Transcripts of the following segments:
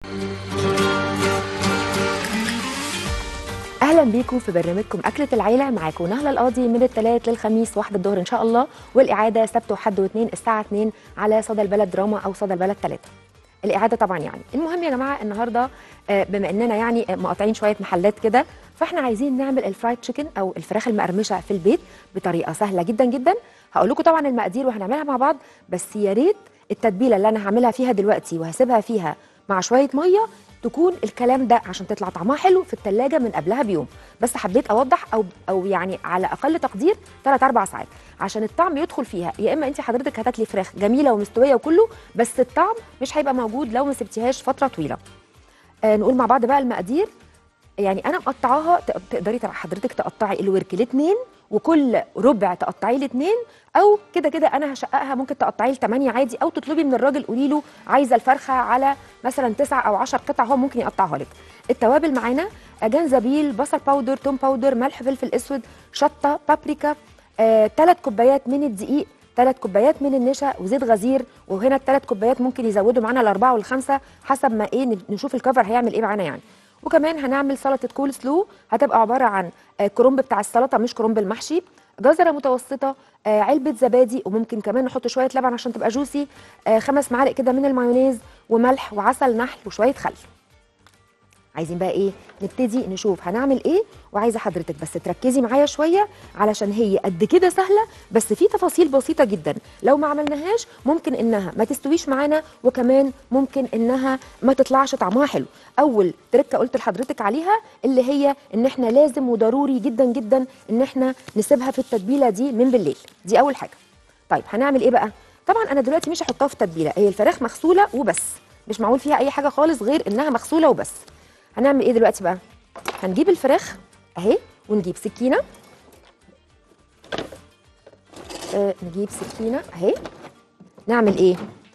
اهلا بيكم في برنامجكم اكله العيله معاكم نهله القاضي من الثلاث للخميس واحدة الظهر ان شاء الله والاعاده سبت وحد واثنين الساعه 2 على صدى البلد دراما او صدى البلد 3 الاعاده طبعا يعني المهم يا جماعه النهارده آه، بما اننا يعني آه، مقاطعين شويه محلات كده فاحنا عايزين نعمل الفرايد تشيكن او الفراخ المقرمشه في البيت بطريقه سهله جدا جدا هقول لكم طبعا المقادير وهنعملها مع بعض بس يا ريت التتبيله اللي انا هعملها فيها دلوقتي وهسيبها فيها مع شويه ميه تكون الكلام ده عشان تطلع طعمها حلو في التلاجة من قبلها بيوم بس حبيت اوضح او او يعني على اقل تقدير 3 4 ساعات عشان الطعم يدخل فيها يا اما انت حضرتك هتاكلي فراخ جميله ومستويه وكله بس الطعم مش هيبقى موجود لو ما سبتيهاش فتره طويله آه نقول مع بعض بقى المقادير يعني انا مقطعاها تق- تقدري تق- حضرتك تقطعي الورك لاتنين وكل ربع تقطعيه لاتنين او كده كده انا هشققها ممكن تقطعيه لتمانية عادي او تطلبي من الراجل قولي له عايزه الفرخه على مثلا تسع او عشر قطع هو ممكن يقطعها لك التوابل معانا جنزبيل بصل باودر توم باودر ملح فلفل اسود شطه بابريكا ثلاث كوبايات من الدقيق ثلاث كوبايات من النشا وزيت غزير وهنا الثلاث كوبايات ممكن يزودوا معانا الاربعه والخمسه حسب ما ايه نشوف الكفر هيعمل ايه معانا يعني وكمان هنعمل سلطه كول سلو هتبقى عباره عن آه، كرنب بتاع السلطه مش كرنب المحشي جزره متوسطه آه، علبه زبادي وممكن كمان نحط شويه لبن عشان تبقى جوسي آه، خمس معالق كده من المايونيز وملح وعسل نحل وشويه خل عايزين بقى ايه نبتدي نشوف هنعمل ايه وعايزه حضرتك بس تركزي معايا شويه علشان هي قد كده سهله بس في تفاصيل بسيطه جدا لو ما عملناهاش ممكن انها ما تستويش معانا وكمان ممكن انها ما تطلعش طعمها حلو اول تركه قلت لحضرتك عليها اللي هي ان احنا لازم وضروري جدا جدا ان احنا نسيبها في التتبيله دي من بالليل دي اول حاجه طيب هنعمل ايه بقى طبعا انا دلوقتي مش هحطها في تتبيله هي الفراخ مغسوله وبس مش معمول فيها اي حاجه خالص غير انها مغسوله وبس هنعمل ايه دلوقتي بقى هنجيب الفراخ اهي ونجيب سكينه آه نجيب سكينه اهي نعمل ايه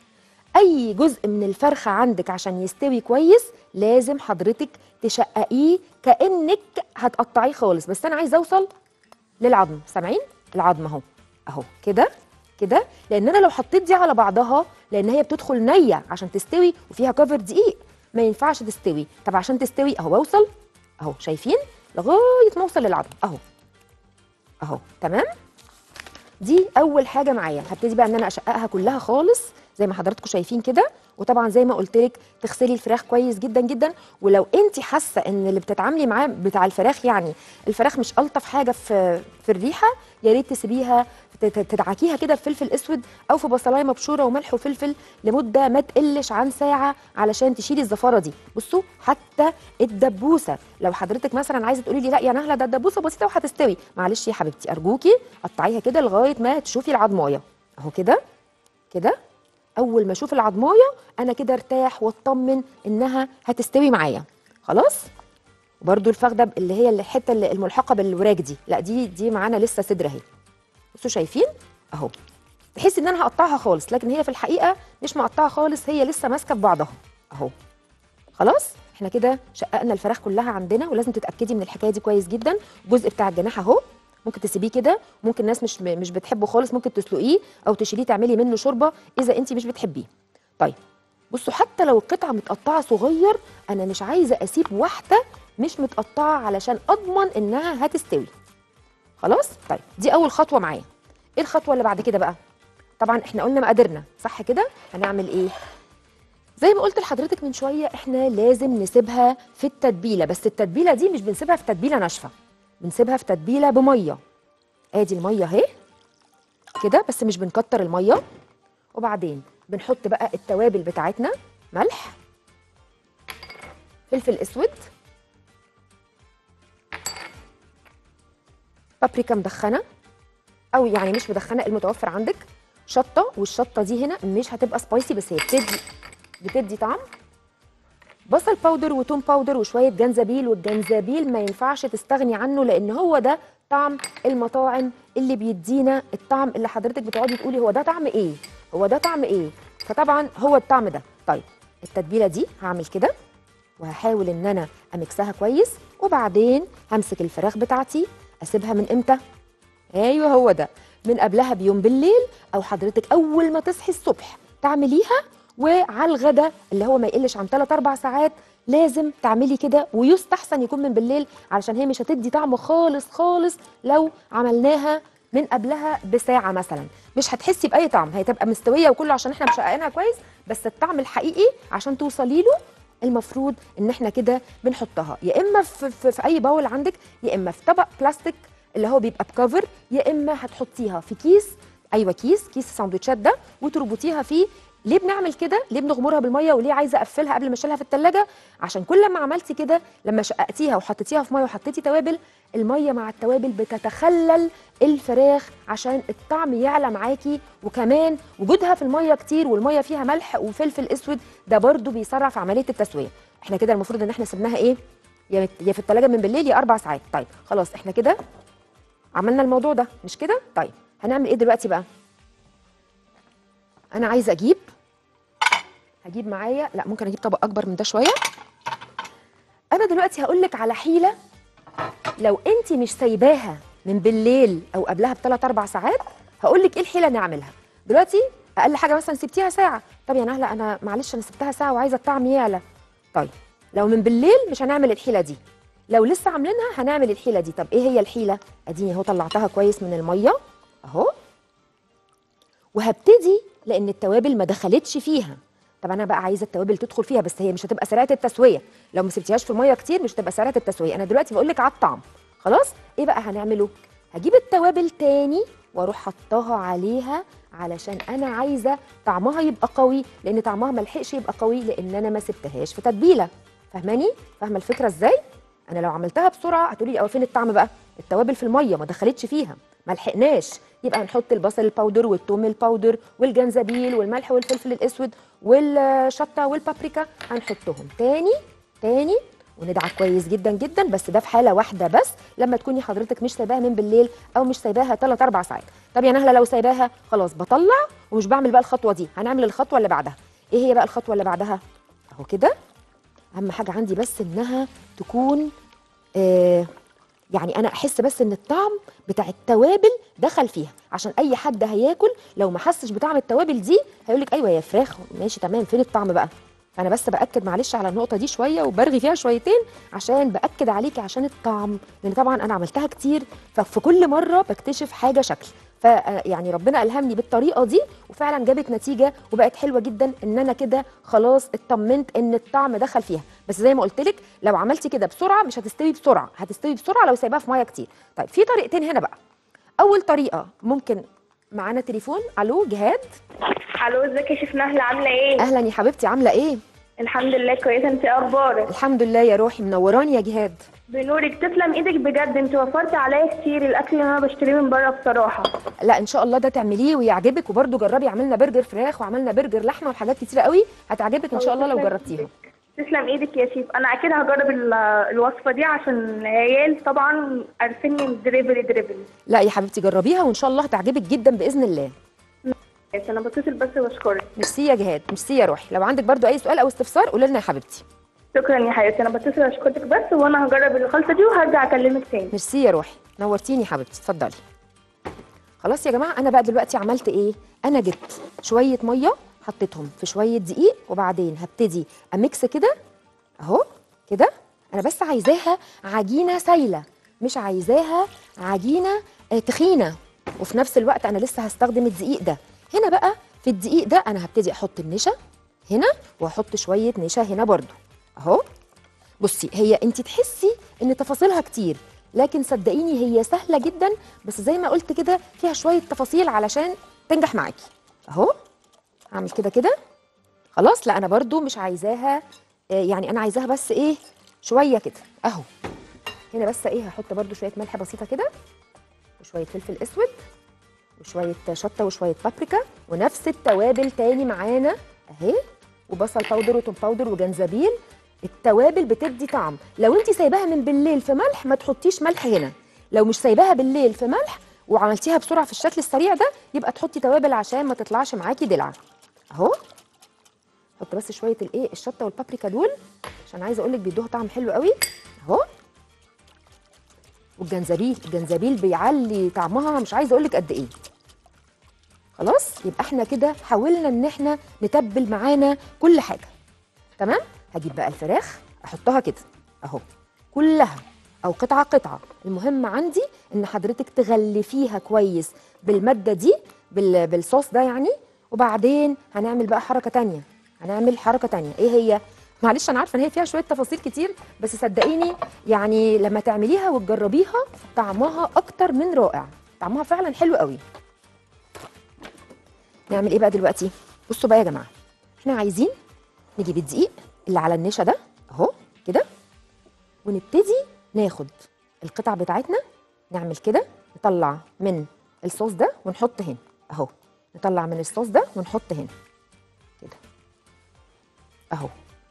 اي جزء من الفرخه عندك عشان يستوي كويس لازم حضرتك تشققيه كانك هتقطعيه خالص بس انا عايزه اوصل للعظم سامعين العظم اهو اهو كده كده لان انا لو حطيت دي على بعضها لان هي بتدخل نيه عشان تستوي وفيها كفر دقيق ما ينفعش تستوي طب عشان تستوي اهو اوصل اهو شايفين لغايه ما اوصل للعظم اهو اهو تمام دي اول حاجه معايا هبتدي بقى ان انا اشققها كلها خالص زي ما حضراتكم شايفين كده وطبعا زي ما قلت لك تغسلي الفراخ كويس جدا جدا ولو انت حاسه ان اللي بتتعاملي معاه بتاع الفراخ يعني الفراخ مش الطف حاجه في في الريحه يا ريت تسيبيها تت- تدعكيها كده بفلفل اسود او في بصلايه مبشوره وملح وفلفل لمده ما تقلش عن ساعه علشان تشيلي الزفاره دي بصوا حتى الدبوسه لو حضرتك مثلا عايزه تقولي لي لا يا نهله ده الدبوسه بسيطه وهتستوي معلش يا حبيبتي ارجوكي قطعيها كده لغايه ما تشوفي العضمايه اهو كده كده اول ما اشوف العضمايه انا كده ارتاح واطمن انها هتستوي معايا خلاص وبرده الفخده اللي هي الحته اللي الملحقه بالوراك دي لا دي دي معانا لسه صدر اهي بصوا شايفين اهو تحسي ان انا هقطعها خالص لكن هي في الحقيقه مش مقطعه خالص هي لسه ماسكه في بعضها اهو خلاص احنا كده شققنا الفراخ كلها عندنا ولازم تتاكدي من الحكايه دي كويس جدا الجزء بتاع الجناح اهو ممكن تسيبيه كده ممكن ناس مش مش بتحبه خالص ممكن تسلقيه او تشيليه تعملي منه شوربه اذا انت مش بتحبيه طيب بصوا حتى لو القطعه متقطعه صغير انا مش عايزه اسيب واحده مش متقطعه علشان اضمن انها هتستوي خلاص طيب دي اول خطوه معايا ايه الخطوه اللي بعد كده بقى طبعا احنا قلنا مقاديرنا صح كده هنعمل ايه زي ما قلت لحضرتك من شويه احنا لازم نسيبها في التتبيله بس التتبيله دي مش بنسيبها في تتبيله ناشفه بنسيبها في تتبيله بميه ادي الميه اهي كده بس مش بنكتر الميه وبعدين بنحط بقى التوابل بتاعتنا ملح فلفل اسود بابريكا مدخنه او يعني مش مدخنه المتوفر عندك شطه والشطه دي هنا مش هتبقى سبايسي بس هي بتدي بتدي طعم بصل باودر وتوم باودر وشويه جنزبيل والجنزبيل ما ينفعش تستغني عنه لان هو ده طعم المطاعم اللي بيدينا الطعم اللي حضرتك بتقعدي تقولي هو ده طعم ايه هو ده طعم ايه فطبعا هو الطعم ده طيب التتبيله دي هعمل كده وهحاول ان انا امكسها كويس وبعدين همسك الفراخ بتاعتي اسيبها من امتى ايوه هو ده من قبلها بيوم بالليل او حضرتك اول ما تصحي الصبح تعمليها وعلى الغدا اللي هو ما يقلش عن 3 4 ساعات لازم تعملي كده ويستحسن يكون من بالليل علشان هي مش هتدي طعم خالص خالص لو عملناها من قبلها بساعه مثلا مش هتحسي باي طعم هي تبقى مستويه وكله عشان احنا مشققينها كويس بس الطعم الحقيقي عشان توصلي له المفروض ان احنا كده بنحطها يا اما في, في, في اي باول عندك يا اما في طبق بلاستيك اللي هو بيبقى بكفر يا اما هتحطيها في كيس ايوه كيس كيس الساندوتشات ده وتربطيها فيه ليه بنعمل كده ليه بنغمرها بالميه وليه عايزه اقفلها قبل ما اشيلها في التلاجة عشان كل ما عملتي كده لما شققتيها وحطيتيها في ميه وحطيتي توابل الميه مع التوابل بتتخلل الفراخ عشان الطعم يعلى معاكي وكمان وجودها في الميه كتير والميه فيها ملح وفلفل اسود ده برضو بيسرع في عمليه التسويه احنا كده المفروض ان احنا سيبناها ايه يا يا في التلاجة من بالليل يا اربع ساعات طيب خلاص احنا كده عملنا الموضوع ده مش كده طيب هنعمل ايه دلوقتي بقى انا عايزه اجيب هجيب معايا لا ممكن اجيب طبق اكبر من ده شويه انا دلوقتي هقول لك على حيله لو انت مش سايباها من بالليل او قبلها بثلاث اربع ساعات هقول لك ايه الحيله نعملها دلوقتي اقل حاجه مثلا سبتيها ساعه طب يا نهله انا معلش انا سبتها ساعه وعايزه الطعم يعلى طيب لو من بالليل مش هنعمل الحيله دي لو لسه عاملينها هنعمل الحيله دي طب ايه هي الحيله اديني اهو طلعتها كويس من الميه اهو وهبتدي لان التوابل ما دخلتش فيها طب انا بقى عايزه التوابل تدخل فيها بس هي مش هتبقى سريعه التسويه لو ما سبتيهاش في الميه كتير مش هتبقى سريعه التسويه انا دلوقتي بقول لك على الطعم خلاص ايه بقى هنعمله هجيب التوابل تاني واروح حطاها عليها علشان انا عايزه طعمها يبقى قوي لان طعمها ما لحقش يبقى قوي لان انا ما سبتهاش في تتبيله فاهماني فاهمه الفكره ازاي انا لو عملتها بسرعه هتقولي لي اه فين الطعم بقى التوابل في الميه ما دخلتش فيها ما لحقناش يبقى نحط البصل الباودر والثوم الباودر والجنزبيل والملح والفلفل الاسود والشطه والبابريكا هنحطهم تاني تاني وندعك كويس جدا جدا بس ده في حاله واحده بس لما تكوني حضرتك مش سايباها من بالليل او مش سايباها 3 4 ساعات طب يا نهله لو سايباها خلاص بطلع ومش بعمل بقى الخطوه دي هنعمل الخطوه اللي بعدها ايه هي بقى الخطوه اللي بعدها اهو كده اهم حاجه عندي بس انها تكون آه يعني انا احس بس ان الطعم بتاع التوابل دخل فيها عشان اي حد هياكل لو ما حسش بطعم التوابل دي هيقول لك ايوه يا فراخ ماشي تمام فين الطعم بقى انا بس باكد معلش على النقطه دي شويه وبرغي فيها شويتين عشان باكد عليكي عشان الطعم لان طبعا انا عملتها كتير ففي كل مره بكتشف حاجه شكل ف يعني ربنا الهمني بالطريقه دي وفعلا جابت نتيجه وبقت حلوه جدا ان انا كده خلاص اطمنت ان الطعم دخل فيها بس زي ما قلت لك لو عملتي كده بسرعه مش هتستوي بسرعه هتستوي بسرعه لو سايباها في ميه كتير طيب في طريقتين هنا بقى اول طريقه ممكن معانا تليفون الو جهاد الو ازيك يا شيف نهله عامله ايه اهلا يا حبيبتي عامله ايه الحمد لله كويسه انت إيه اخبارك الحمد لله يا روحي منوراني يا جهاد بنورك تسلم ايدك بجد انت وفرتي عليا كتير الاكل اللي انا بشتريه من بره بصراحه لا ان شاء الله ده تعمليه ويعجبك وبرده جربي عملنا برجر فراخ وعملنا برجر لحمه وحاجات كتيره قوي هتعجبك ان شاء الله لو تسلم جربتيها إيدك. تسلم ايدك يا شيف انا اكيد هجرب ال- الوصفه دي عشان العيال طبعا عارفيني دريفلي دريفلي لا يا حبيبتي جربيها وان شاء الله هتعجبك جدا باذن الله بس انا بتصل بس واشكرك ميرسي يا جهاد ميرسي يا روحي لو عندك برضو اي سؤال او استفسار قولي لنا يا حبيبتي شكرا يا حبيبتي انا بتصل واشكرك بس وانا هجرب الخلطه دي وهرجع اكلمك تاني ميرسي يا روحي نورتيني يا حبيبتي اتفضلي خلاص يا جماعه انا بقى دلوقتي عملت ايه انا جبت شويه ميه حطيتهم في شويه دقيق وبعدين هبتدي اميكس كده اهو كده انا بس عايزاها عجينه سايله مش عايزاها عجينه آه، تخينه وفي نفس الوقت انا لسه هستخدم الدقيق ده هنا بقى في الدقيق ده انا هبتدي احط النشا هنا واحط شويه نشا هنا برضو اهو بصي هي انت تحسي ان تفاصيلها كتير لكن صدقيني هي سهله جدا بس زي ما قلت كده فيها شويه تفاصيل علشان تنجح معاكي اهو هعمل كده كده خلاص لا انا برضو مش عايزاها آه، يعني انا عايزاها بس ايه شويه كده اهو هنا بس ايه هحط برضو شويه ملح بسيطه كده وشويه فلفل اسود وشويه شطه وشويه بابريكا ونفس التوابل تاني معانا اهي وبصل باودر وتوم باودر وجنزبيل التوابل بتدي طعم لو انت سايباها من بالليل في ملح ما تحطيش ملح هنا لو مش سايباها بالليل في ملح وعملتيها بسرعه في الشكل السريع ده يبقى تحطي توابل عشان ما تطلعش معاكي دلع اهو حط بس شويه الايه الشطه والبابريكا دول عشان عايزه اقول لك بيدوها طعم حلو قوي اهو والجنزبيل الجنزبيل بيعلي طعمها مش عايزه اقول لك قد ايه خلاص يبقى احنا كده حاولنا ان احنا نتبل معانا كل حاجه تمام هجيب بقى الفراخ احطها كده اهو كلها او قطعه قطعه المهم عندي ان حضرتك تغلفيها كويس بالماده دي بال... بالصوص ده يعني وبعدين هنعمل بقى حركه تانية هنعمل حركه تانية ايه هي معلش انا عارفه ان هي فيها شويه تفاصيل كتير بس صدقيني يعني لما تعمليها وتجربيها طعمها اكتر من رائع طعمها فعلا حلو قوي نعمل ايه بقى دلوقتي بصوا بقى يا جماعه احنا عايزين نجيب الدقيق اللي على النشا ده اهو كده ونبتدي ناخد القطع بتاعتنا نعمل كده نطلع من الصوص ده ونحط هنا اهو نطلع من الصوص ده ونحط هنا كده اهو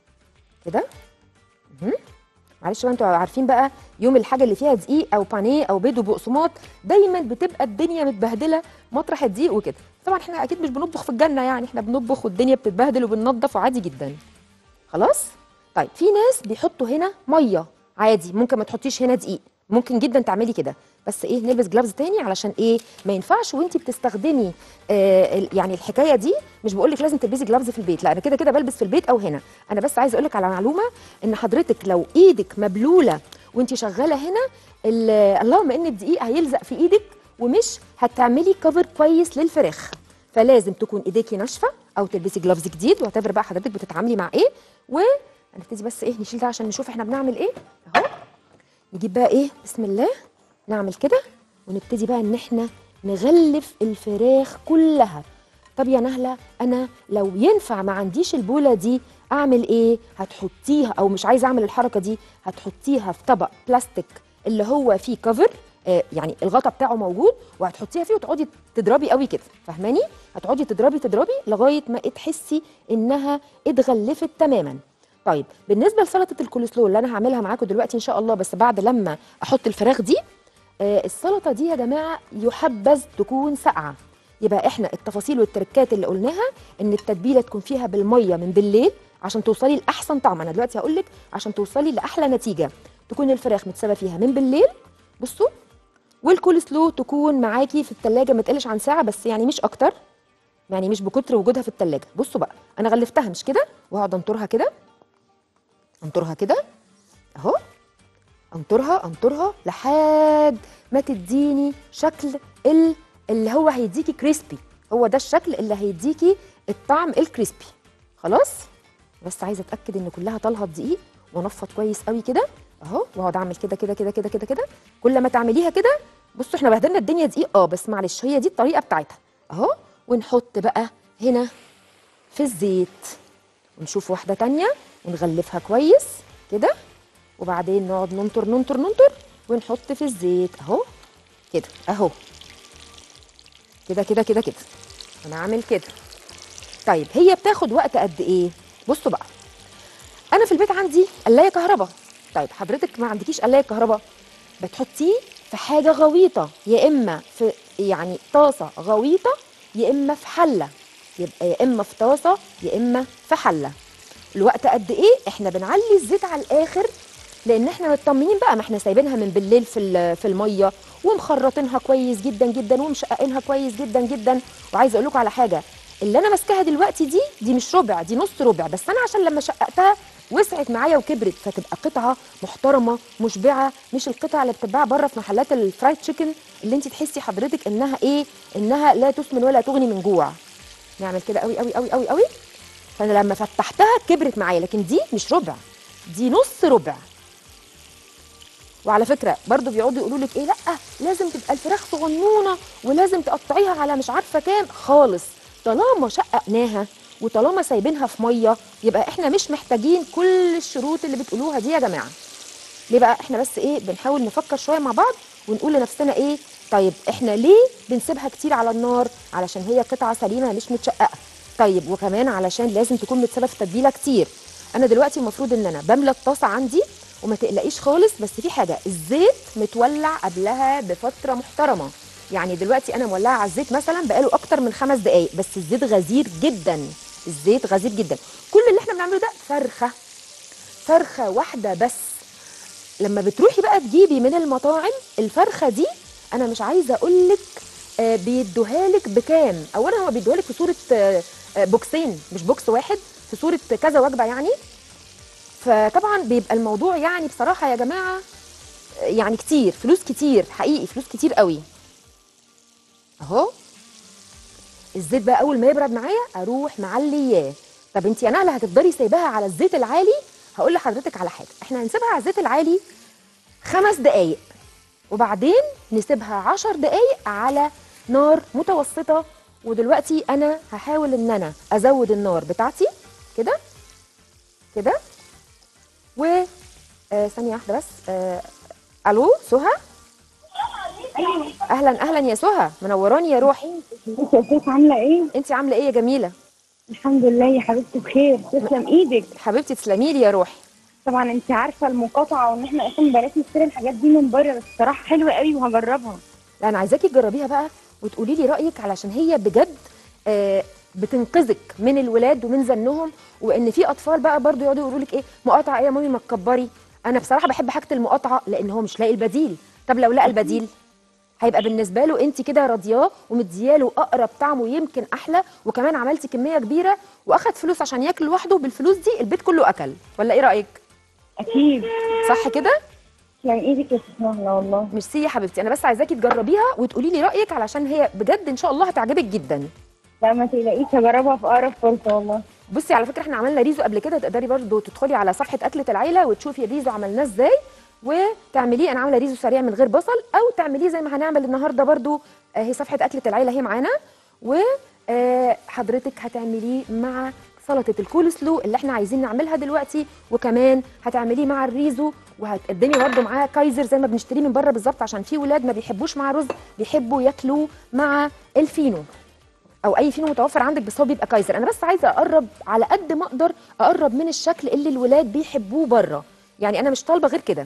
كده مهم. معلش بقى انتوا عارفين بقى يوم الحاجه اللي فيها دقيق او بانيه او بيض وبقسماط دايما بتبقى الدنيا متبهدله مطرح الدقيق وكده طبعا احنا اكيد مش بنطبخ في الجنه يعني احنا بنطبخ والدنيا بتتبهدل وبننضف وعادي جدا خلاص طيب في ناس بيحطوا هنا ميه عادي ممكن ما تحطيش هنا دقيق ممكن جدا تعملي كده بس ايه نلبس جلافز تاني علشان ايه ما ينفعش وانت بتستخدمي آه ال- يعني الحكايه دي مش بقول لك لازم تلبسي جلافز في البيت لا انا كده كده بلبس في البيت او هنا انا بس عايزه اقول لك على معلومه ان حضرتك لو ايدك مبلوله وانت شغاله هنا ال- اللهم ان الدقيق هيلزق في ايدك ومش هتعملي كفر كويس للفراخ فلازم تكون ايديكي ناشفه او تلبسي جلافز جديد واعتبر بقى حضرتك بتتعاملي مع ايه وهنبتدي بس ايه نشيل ده عشان نشوف احنا بنعمل ايه اهو نجيب بقى ايه بسم الله نعمل كده ونبتدي بقى ان احنا نغلف الفراخ كلها طب يا نهله انا لو ينفع ما عنديش البوله دي اعمل ايه هتحطيها او مش عايزه اعمل الحركه دي هتحطيها في طبق بلاستيك اللي هو فيه كفر آه يعني الغطا بتاعه موجود وهتحطيها فيه وتقعدي تضربي قوي كده فاهماني هتقعدي تضربي تضربي لغايه ما تحسي انها اتغلفت تماما طيب بالنسبه لسلطه الكولسلو اللي انا هعملها معاكم دلوقتي ان شاء الله بس بعد لما احط الفراخ دي آه، السلطه دي يا جماعه يحبذ تكون ساقعه يبقى احنا التفاصيل والتركات اللي قلناها ان التتبيله تكون فيها بالميه من بالليل عشان توصلي لاحسن طعم انا دلوقتي هقول لك عشان توصلي لاحلى نتيجه تكون الفراخ متسابه فيها من بالليل بصوا والكول سلو تكون معاكي في التلاجة ما تقلش عن ساعه بس يعني مش اكتر يعني مش بكتر وجودها في التلاجة بصوا بقى انا غلفتها مش كده وهقعد انطرها كده انطرها كده اهو انطرها انطرها لحد ما تديني شكل ال- اللي هو هيديكي كريسبي هو ده الشكل اللي هيديكي الطعم الكريسبي خلاص بس عايزه اتاكد ان كلها طالها الدقيق وانفض كويس قوي كده اهو واقعد اعمل كده كده كده كده كده كده كل ما تعمليها كده بصوا احنا بهدلنا الدنيا دقيق اه بس معلش هي دي الطريقه بتاعتها اهو ونحط بقى هنا في الزيت ونشوف واحده تانية ونغلفها كويس كده وبعدين نقعد ننطر ننطر ننطر ونحط في الزيت اهو كده اهو كده كده كده كده انا عامل كده طيب هي بتاخد وقت قد ايه بصوا بقى انا في البيت عندي قلايه كهرباء طيب حضرتك ما عندكيش قلايه كهرباء بتحطيه في حاجه غويطه يا اما في يعني طاسه غويطه يا اما في حله يبقى يا اما في طاسه يا اما في حله الوقت قد ايه احنا بنعلي الزيت على الاخر لان احنا مطمنين بقى ما احنا سايبينها من بالليل في ال- في الميه ومخرطينها كويس جدا جدا ومشققينها كويس جدا جدا وعايزه اقول لكم على حاجه اللي انا ماسكاها دلوقتي دي دي مش ربع دي نص ربع بس انا عشان لما شققتها وسعت معايا وكبرت فتبقى قطعه محترمه مشبعه مش القطع اللي بتتباع بره في محلات الفرايد تشيكن اللي انت تحسي حضرتك انها ايه انها لا تسمن ولا تغني من جوع نعمل كده قوي قوي قوي قوي قوي فانا لما فتحتها كبرت معايا لكن دي مش ربع دي نص ربع وعلى فكره برضو بيقعدوا يقولوا لك ايه لا لازم تبقى الفراخ صغنونه ولازم تقطعيها على مش عارفه كام خالص طالما شققناها وطالما سايبينها في ميه يبقى احنا مش محتاجين كل الشروط اللي بتقولوها دي يا جماعه ليه بقى احنا بس ايه بنحاول نفكر شويه مع بعض ونقول لنفسنا ايه طيب احنا ليه بنسيبها كتير على النار علشان هي قطعه سليمه مش متشققه طيب وكمان علشان لازم تكون متسابه في تتبيله كتير انا دلوقتي المفروض ان انا بملى الطاسه عندي وما تقلقيش خالص بس في حاجه الزيت متولع قبلها بفتره محترمه يعني دلوقتي انا مولعه على الزيت مثلا بقاله اكتر من خمس دقائق بس الزيت غزير جدا الزيت غزير جدا كل اللي احنا بنعمله ده فرخه فرخه واحده بس لما بتروحي بقى تجيبي من المطاعم الفرخه دي انا مش عايزه اقول لك آه، بيدوها لك بكام اولا هو بيدوها لك في صوره آه، آه، بوكسين مش بوكس واحد في صوره كذا وجبه يعني فطبعا بيبقى الموضوع يعني بصراحه يا جماعه آه، يعني كتير فلوس كتير حقيقي فلوس كتير قوي اهو الزيت بقى اول ما يبرد معايا اروح معلياه طب انت يا نهله هتفضلي سايباها على الزيت العالي هقول لحضرتك على حاجه احنا هنسيبها على الزيت العالي خمس دقايق وبعدين نسيبها عشر دقايق على نار متوسطه ودلوقتي انا هحاول ان انا ازود النار بتاعتي كده كده و آه ثانيه واحده بس آه الو سهى اهلا اهلا يا سهى منوراني يا روحي ازيك يا ست عاملة ايه؟ انت عامله ايه يا جميله الحمد لله يا حبيبتي بخير تسلم ايدك حبيبتي تسلمي لي يا روحي طبعا انت عارفة المقاطعة وان احنا اصلا بلاش نشتري الحاجات دي من بره بس الصراحة حلوة قوي وهجربها لا انا عايزاكي تجربيها بقى وتقولي لي رايك علشان هي بجد آه بتنقذك من الولاد ومن زنهم وان في اطفال بقى برضو يقعدوا يقولوا لك ايه مقاطعه ايه يا مامي ما تكبري انا بصراحه بحب حاجه المقاطعه لان هو مش لاقي البديل طب لو لقى البديل هيبقى بالنسبه له انت كده راضياه ومدياله اقرب طعمه يمكن احلى وكمان عملتي كميه كبيره واخد فلوس عشان ياكل لوحده بالفلوس دي البيت كله اكل ولا ايه رايك اكيد صح كده تسلم ايدك يا ست نهلة والله ميرسي يا حبيبتي انا بس عايزاكي تجربيها وتقولي لي رايك علشان هي بجد ان شاء الله هتعجبك جدا لا ما تقلقيش هجربها في اقرب فرصة والله بصي على فكره احنا عملنا ريزو قبل كده تقدري برضو تدخلي على صفحه اكله العيله وتشوفي الريزو عملناه ازاي وتعمليه انا عامله ريزو سريع من غير بصل او تعمليه زي ما هنعمل النهارده برضو آه، هي صفحه اكله العيله هي معانا وحضرتك هتعمليه مع سلطه الكول سلو اللي احنا عايزين نعملها دلوقتي وكمان هتعمليه مع الريزو وهتقدمي برضو معاه كايزر زي ما بنشتريه من بره بالظبط عشان في ولاد ما بيحبوش مع رز بيحبوا ياكلوه مع الفينو او اي فينو متوفر عندك بس هو بيبقى كايزر انا بس عايزه اقرب على قد ما اقدر اقرب من الشكل اللي الولاد بيحبوه بره يعني انا مش طالبه غير كده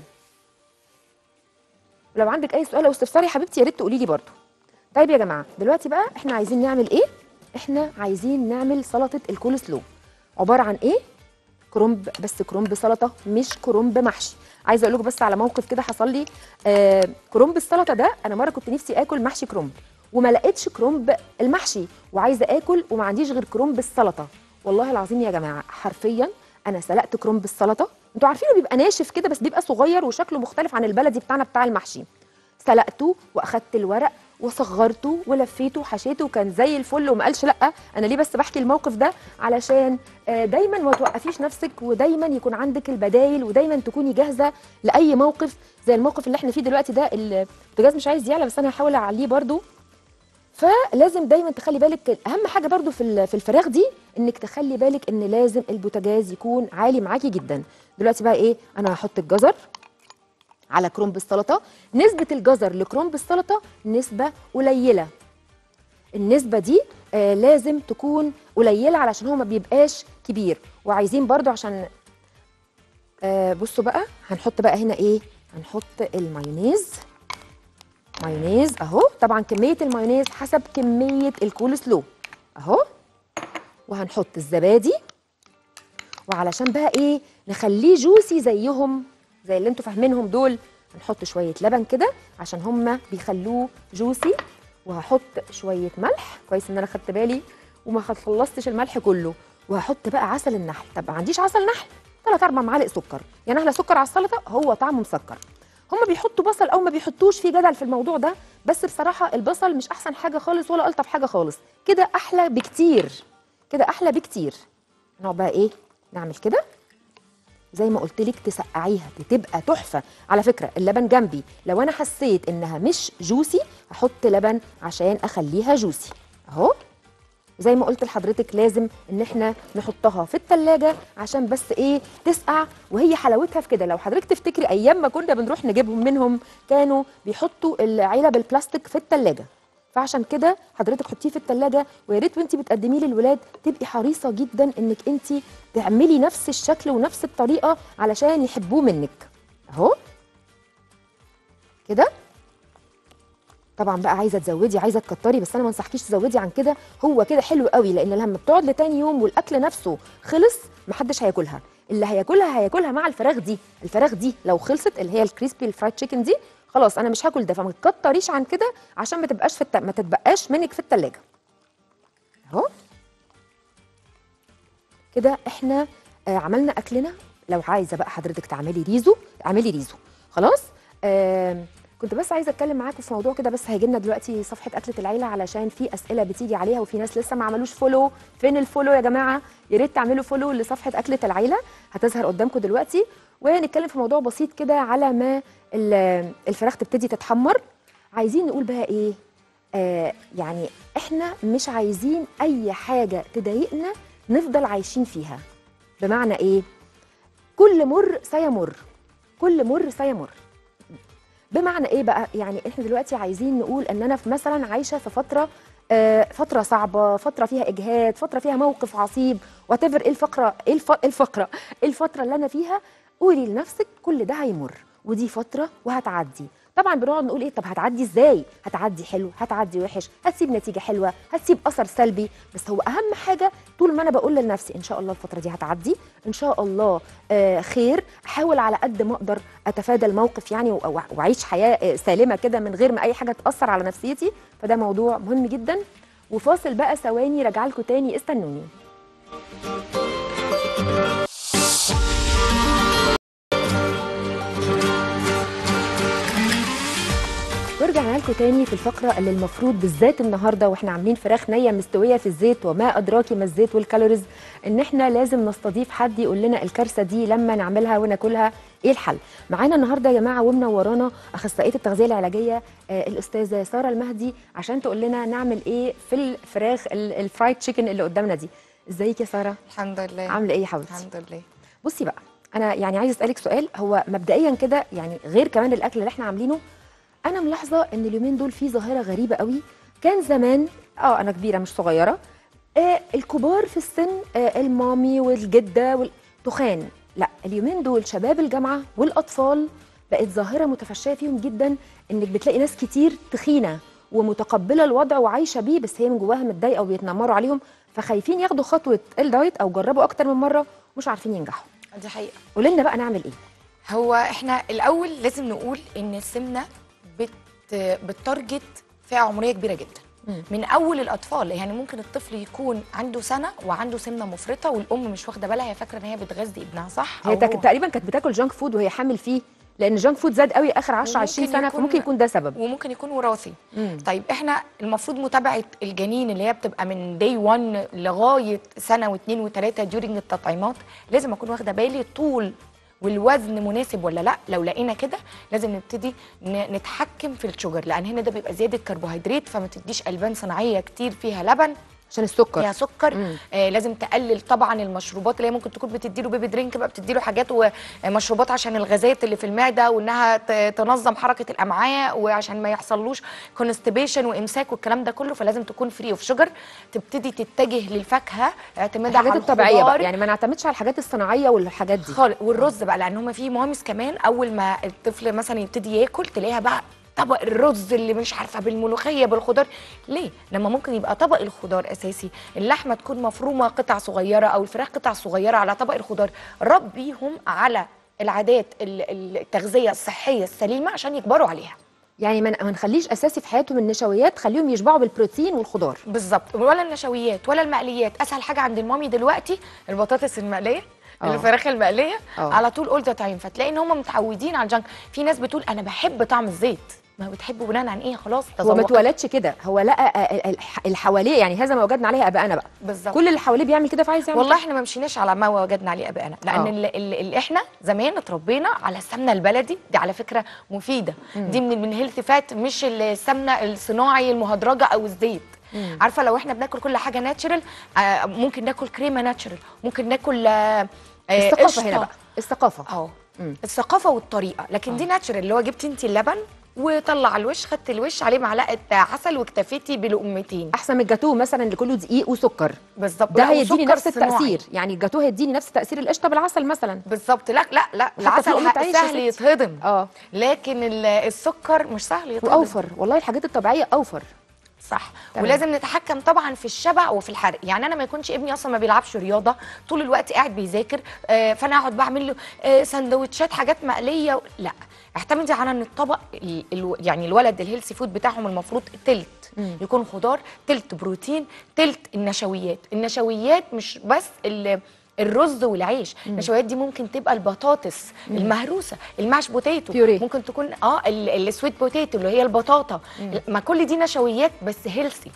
لو عندك اي سؤال او استفسار يا حبيبتي يا ريت تقولي لي برضه طيب يا جماعه دلوقتي بقى احنا عايزين نعمل ايه احنا عايزين نعمل سلطه الكول سلو عباره عن ايه كرنب بس كرنب سلطه مش كرنب محشي عايزه اقول لكم بس على موقف كده حصل لي آه كرنب السلطه ده انا مره كنت نفسي اكل محشي كرنب وما لقيتش كرنب المحشي وعايزه اكل وما عنديش غير كرنب السلطه والله العظيم يا جماعه حرفيا انا سلقت كرنب السلطه انتوا عارفينه بيبقى ناشف كده بس بيبقى صغير وشكله مختلف عن البلدي بتاعنا بتاع المحشي سلقته واخدت الورق وصغرته ولفيته وحشيته وكان زي الفل وما قالش لا انا ليه بس بحكي الموقف ده علشان آه، دايما ما توقفيش نفسك ودايما يكون عندك البدايل ودايما تكوني جاهزه لاي موقف زي الموقف اللي احنا فيه دلوقتي ده البوتاجاز مش عايز يعلى بس انا هحاول اعليه برده فلازم دايما تخلي بالك اهم حاجه برضو في ال- في الفراخ دي انك تخلي بالك ان لازم البوتاجاز يكون عالي معاكي جدا دلوقتي بقى ايه انا هحط الجزر على كرنب السلطه نسبه الجزر لكرنب السلطه نسبه قليله النسبه دي آه لازم تكون قليله علشان هو ما بيبقاش كبير وعايزين برضو عشان آه بصوا بقى هنحط بقى هنا ايه هنحط المايونيز مايونيز اهو طبعا كميه المايونيز حسب كميه الكول سلو اهو وهنحط الزبادي وعلشان بقى ايه نخليه جوسي زيهم زي اللي انتوا فاهمينهم دول هنحط شويه لبن كده عشان هما بيخلوه جوسي وهحط شويه ملح كويس ان انا خدت بالي وما خلصتش الملح كله وهحط بقى عسل النحل طب ما عنديش عسل نحل ثلاث اربع معالق سكر يعني احلى سكر على السلطه هو طعمه مسكر هما بيحطوا بصل او ما بيحطوش في جدل في الموضوع ده بس بصراحه البصل مش احسن حاجه خالص ولا الطف حاجه خالص كده احلى بكتير كده احلى بكتير نقعد بقى ايه نعمل كده زي ما قلت لك تسقعيها بتبقى تحفه على فكره اللبن جنبي لو انا حسيت انها مش جوسي هحط لبن عشان اخليها جوسي اهو زي ما قلت لحضرتك لازم ان احنا نحطها في التلاجة عشان بس ايه تسقع وهي حلاوتها في كده لو حضرتك تفتكري ايام ما كنا بنروح نجيبهم منهم كانوا بيحطوا العلب البلاستيك في التلاجة فعشان كده حضرتك حطيه في التلاجة ويا ريت وانت بتقدميه للولاد تبقي حريصة جدا انك انت تعملي نفس الشكل ونفس الطريقة علشان يحبوه منك اهو كده طبعا بقى عايزه تزودي عايزه تكتري بس انا ما انصحكيش تزودي عن كده هو كده حلو قوي لان لما بتقعد لتاني يوم والاكل نفسه خلص محدش هياكلها اللي هياكلها هياكلها مع الفراخ دي الفراخ دي لو خلصت اللي هي الكريسبي الفرايد تشيكن دي خلاص انا مش هاكل ده فما تكتريش عن كده عشان ما تبقاش في الت... ما تتبقاش منك في التلاجة اهو كده احنا آه عملنا اكلنا لو عايزه بقى حضرتك تعملي ريزو اعملي ريزو خلاص آه كنت بس عايزه اتكلم معاكم في موضوع كده بس هيجي لنا دلوقتي صفحه اكله العيله علشان في اسئله بتيجي عليها وفي ناس لسه ما عملوش فولو فين الفولو يا جماعه يا ريت تعملوا فولو لصفحه اكله العيله هتظهر قدامكم دلوقتي ونتكلم في موضوع بسيط كده على ما ال- الفراخ تبتدي تتحمر عايزين نقول بقى ايه آه يعني احنا مش عايزين اي حاجه تضايقنا نفضل عايشين فيها بمعنى ايه كل مر سيمر كل مر سيمر بمعنى ايه بقى يعني احنا دلوقتي عايزين نقول ان انا في مثلا عايشه في فتره آه، فتره صعبه فتره فيها اجهاد فتره فيها موقف عصيب وات ايه الفقره ايه الف- إيه الفقره ايه الفتره اللي انا فيها قولي لنفسك كل ده هيمر ودي فتره وهتعدي طبعا بنقعد نقول ايه طب هتعدي ازاي هتعدي حلو هتعدي وحش هتسيب نتيجه حلوه هتسيب اثر سلبي بس هو اهم حاجه طول ما انا بقول لنفسي ان شاء الله الفتره دي هتعدي ان شاء الله آه خير احاول على قد ما اقدر اتفادى الموقف يعني و- و- واعيش حياه آه، سالمه كده من غير ما اي حاجه تاثر على نفسيتي فده موضوع مهم جدا وفاصل بقى ثواني راجع لكم تاني استنوني ورجعنا لكم تاني في الفقره اللي المفروض بالذات النهارده واحنا عاملين فراخ نيه مستويه في الزيت وما ادراكي ما الزيت والكالوريز ان احنا لازم نستضيف حد يقول لنا الكارثه دي لما نعملها وناكلها ايه الحل معانا النهارده يا جماعه ومنورانا اخصائيه التغذيه العلاجيه آه الاستاذه ساره المهدي عشان تقول لنا نعمل ايه في الفراخ ال- الفرايد تشيكن اللي قدامنا دي ازيك يا ساره الحمد لله عامله ايه يا حبيبتي الحمد لله بصي بقى انا يعني عايزه اسالك سؤال هو مبدئيا كده يعني غير كمان الاكل اللي احنا عاملينه انا ملاحظه ان اليومين دول في ظاهره غريبه قوي كان زمان اه انا كبيره مش صغيره آه الكبار في السن آه المامي والجده والتخان لا اليومين دول شباب الجامعه والاطفال بقت ظاهره متفشيه فيهم جدا انك بتلاقي ناس كتير تخينه ومتقبله الوضع وعايشه بيه بس هي من جواها متضايقه وبيتنمروا عليهم فخايفين ياخدوا خطوه الدايت او جربوا اكتر من مره ومش عارفين ينجحوا دي حقيقه قولي لنا بقى نعمل ايه هو احنا الاول لازم نقول ان السمنه بت بتارجت فئه عمريه كبيره جدا مم. من اول الاطفال يعني ممكن الطفل يكون عنده سنه وعنده سمنه مفرطه والام مش واخده بالها هي فاكره ان هي بتغذي ابنها صح هي أو تك... هو- تقريبا كانت بتاكل جانك فود وهي حامل فيه لان الجانك فود زاد قوي اخر 10 20 وممكن سنه يكون- فممكن يكون ده سبب وممكن يكون وراثي مم. طيب احنا المفروض متابعه الجنين اللي هي بتبقى من داي 1 لغايه سنه واثنين وثلاثه ديورنج التطعيمات لازم اكون واخده بالي طول والوزن مناسب ولا لا لو لقينا كده لازم نبتدي ن- نتحكم في الشوجر لان هنا ده بيبقى زياده كربوهيدرات فما تديش البان صناعيه كتير فيها لبن عشان السكر فيها سكر مم. آه لازم تقلل طبعا المشروبات اللي هي ممكن تكون بتديله بيبي درينك بقى بتديله حاجات ومشروبات عشان الغازات اللي في المعده وانها ت- تنظم حركه الامعاء وعشان ما يحصلوش كونستيبيشن وامساك والكلام ده كله فلازم تكون فري اوف شوجر تبتدي تتجه للفاكهه اعتمادها الحاجات على الطبيعيه بقى الخضار. يعني ما نعتمدش على الحاجات الصناعيه والحاجات دي خالص والرز بقى لان هم في مامس كمان اول ما الطفل مثلا يبتدي ياكل تلاقيها بقى طبق الرز اللي مش عارفه بالملوخيه بالخضار ليه لما ممكن يبقى طبق الخضار اساسي اللحمه تكون مفرومه قطع صغيره او الفراخ قطع صغيره على طبق الخضار ربيهم على العادات ال- التغذيه الصحيه السليمه عشان يكبروا عليها يعني ما ما نخليش اساسي في حياتهم النشويات خليهم يشبعوا بالبروتين والخضار بالظبط ولا النشويات ولا المقليات اسهل حاجه عند المامي دلوقتي البطاطس المقليه آه. الفراخ المقليه آه. على طول اول ذا تايم فتلاقي ان هم متعودين على الجنك في ناس بتقول انا بحب طعم الزيت ما بتحبه بناء عن ايه خلاص هو ما تذوقت. اتولدش كده هو لقى آه، الح- اللي حواليه يعني هذا ما وجدنا عليه ابائنا بقى بالظبط كل اللي حواليه بيعمل كده فعايز يعمل والله احنا ما مشيناش على ما وجدنا عليه ابائنا لان آه. اللي, اللي احنا زمان اتربينا على السمنه البلدي دي على فكره مفيده دي من من هيلث فات مش السمنه الصناعي المهدرجه او الزيت مم. عارفه لو احنا بناكل كل حاجه ناتشرال آه ممكن ناكل كريمه ناتشرال ممكن ناكل آه آه، الثقافه قشطة. هنا بقى الثقافه اه مم. الثقافه والطريقه لكن دي ناتشرال اللي هو جبتي انت اللبن وطلع الوش خدت الوش عليه معلقه عسل واكتفيتي بلقمتين احسن من الجاتوه مثلا اللي كله دقيق وسكر بالظبط ده لا، هيديني وسكر نفس صناعي. التاثير يعني الجاتوه هيديني نفس تاثير القشطه بالعسل مثلا بالظبط لا لا لا في العسل لقمة ح- عيش يا سهل ستي. يتهضم اه لكن ال- السكر مش سهل يتهضم واوفر والله الحاجات الطبيعيه اوفر صح تمام. ولازم نتحكم طبعا في الشبع وفي الحرق يعني انا ما يكونش ابني اصلا ما بيلعبش رياضه طول الوقت قاعد بيذاكر آه، فانا اقعد بعمل له آه، سندوتشات حاجات مقليه لا اعتمدي على ان الطبق ال- ال- يعني الولد الهيلثي فود بتاعهم المفروض تلت مم. يكون خضار تلت بروتين تلت النشويات النشويات مش بس ال- الرز والعيش النشويات دي ممكن تبقى البطاطس المهروسه الماش بوتيتو بيوريه. ممكن تكون اه ال- السويت بوتيتو اللي هي البطاطا ما كل دي نشويات بس هيلثي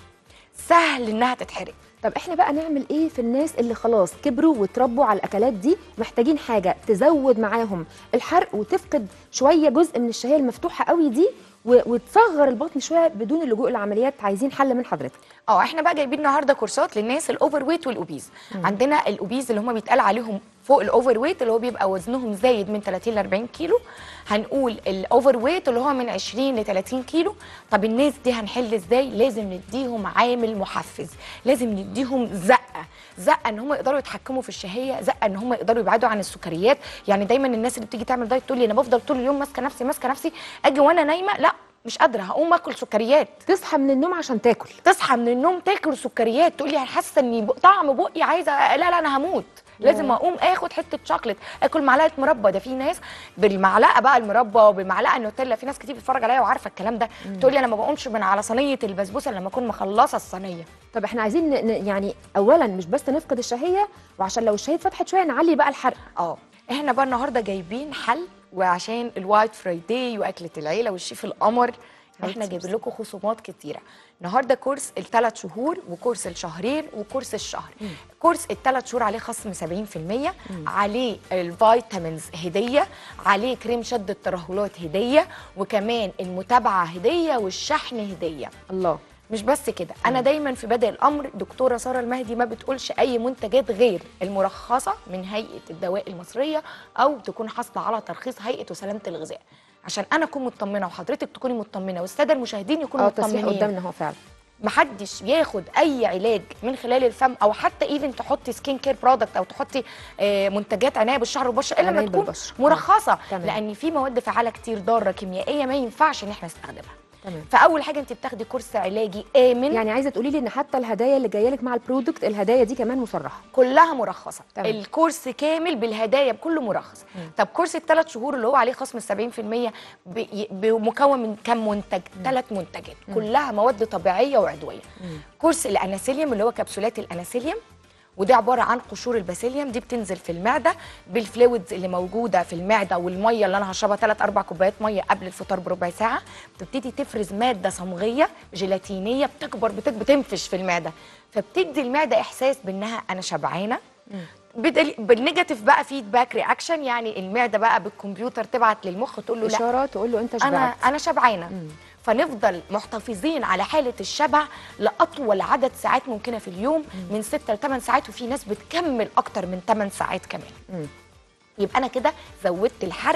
سهل انها تتحرق طب احنا بقى نعمل ايه في الناس اللي خلاص كبروا واتربوا على الاكلات دي محتاجين حاجه تزود معاهم الحرق وتفقد شويه جزء من الشهيه المفتوحه قوي دي و- وتصغر البطن شويه بدون اللجوء للعمليات عايزين حل من حضرتك اه احنا بقى جايبين النهارده كورسات للناس الاوفر ويت والاوبيز عندنا الاوبيز اللي هم بيتقال عليهم فوق الاوفر ويت اللي هو بيبقى وزنهم زايد من 30 ل 40 كيلو هنقول الاوفر ويت اللي هو من 20 ل 30 كيلو طب الناس دي هنحل ازاي لازم نديهم عامل محفز لازم نديهم زقه زقه ان هم يقدروا يتحكموا في الشهيه زقه ان هم يقدروا يبعدوا عن السكريات يعني دايما الناس اللي بتيجي تعمل دايت تقول لي انا بفضل طول اليوم ماسكه نفسي ماسكه نفسي اجي وانا نايمه لا مش قادره هقوم اكل سكريات تصحى من النوم عشان تاكل تصحى من النوم تاكل سكريات تقولي انا حاسه اني بق- طعم بقي عايزه لا لا انا هموت لازم اقوم اخد حته شوكليت اكل معلقه مربى ده في ناس بالمعلقه بقى المربى وبالمعلقه النوتيلا في ناس كتير بتتفرج عليا وعارفه الكلام ده تقول لي انا ما بقومش من على صينيه البسبوسه لما اكون مخلصه الصينيه طب احنا عايزين ن- ن- يعني اولا مش بس نفقد الشهيه وعشان لو الشهيه اتفتحت شويه نعلي بقى الحرق اه احنا بقى النهارده جايبين حل وعشان الوايت فرايداي واكله العيله والشيف القمر احنا جايبين لكم خصومات كتيره النهارده كورس الثلاث شهور وكورس الشهرين وكورس الشهر كورس الثلاث شهور عليه خصم 70% عليه الفيتامينز هديه عليه كريم شد الترهلات هديه وكمان المتابعه هديه والشحن هديه الله مش بس كده انا دايما في بدء الامر دكتوره ساره المهدي ما بتقولش اي منتجات غير المرخصه من هيئه الدواء المصريه او تكون حاصله على ترخيص هيئه وسلامه الغذاء عشان انا اكون مطمنه وحضرتك تكوني مطمنه والساده المشاهدين يكونوا اه التصريح مطمنين قدامنا اهو فعلا محدش ياخد اي علاج من خلال الفم او حتى ايفن تحطي سكين كير برودكت او تحطي آه، منتجات عنايه بالشعر والبشره الا ما عناية تكون بالبشرة. آه، مرخصه تمام. لان في مواد فعاله كتير ضاره كيميائيه ما ينفعش ان احنا نستخدمها تمام فاول حاجه انت بتاخدي كورس علاجي امن يعني عايزه تقولي لي ان حتى الهدايا اللي جايه لك مع البرودكت الهدايا دي كمان مصرحه كلها مرخصه تمام. الكورس كامل بالهدايا بكله مرخص طب كورس الثلاث شهور اللي هو عليه خصم 70% بي- بمكون من كم منتج ثلاث منتجات كلها مواد طبيعيه وعضويه كورس الاناسيليوم اللي هو كبسولات الاناسيليوم ودي عباره عن قشور الباسيليوم دي بتنزل في المعده بالفلويدز اللي موجوده في المعده والميه اللي انا هشربها 3 4 كوبايات ميه قبل الفطار بربع ساعه بتبتدي تفرز ماده صمغيه جيلاتينيه بتكبر بتك بتنفش في المعده فبتدي المعده احساس بانها انا شبعانه بدل... بالنيجاتيف بقى فيدباك رياكشن يعني المعده بقى بالكمبيوتر تبعت للمخ تقول له لا اشاره تقول له انت انا شبعت انا شبعانه فنفضل محتفظين على حاله الشبع لاطول عدد ساعات ممكنه في اليوم من 6 ل 8 ساعات وفي ناس بتكمل اكتر من 8 ساعات كمان مم. يبقى انا كده زودت الحرق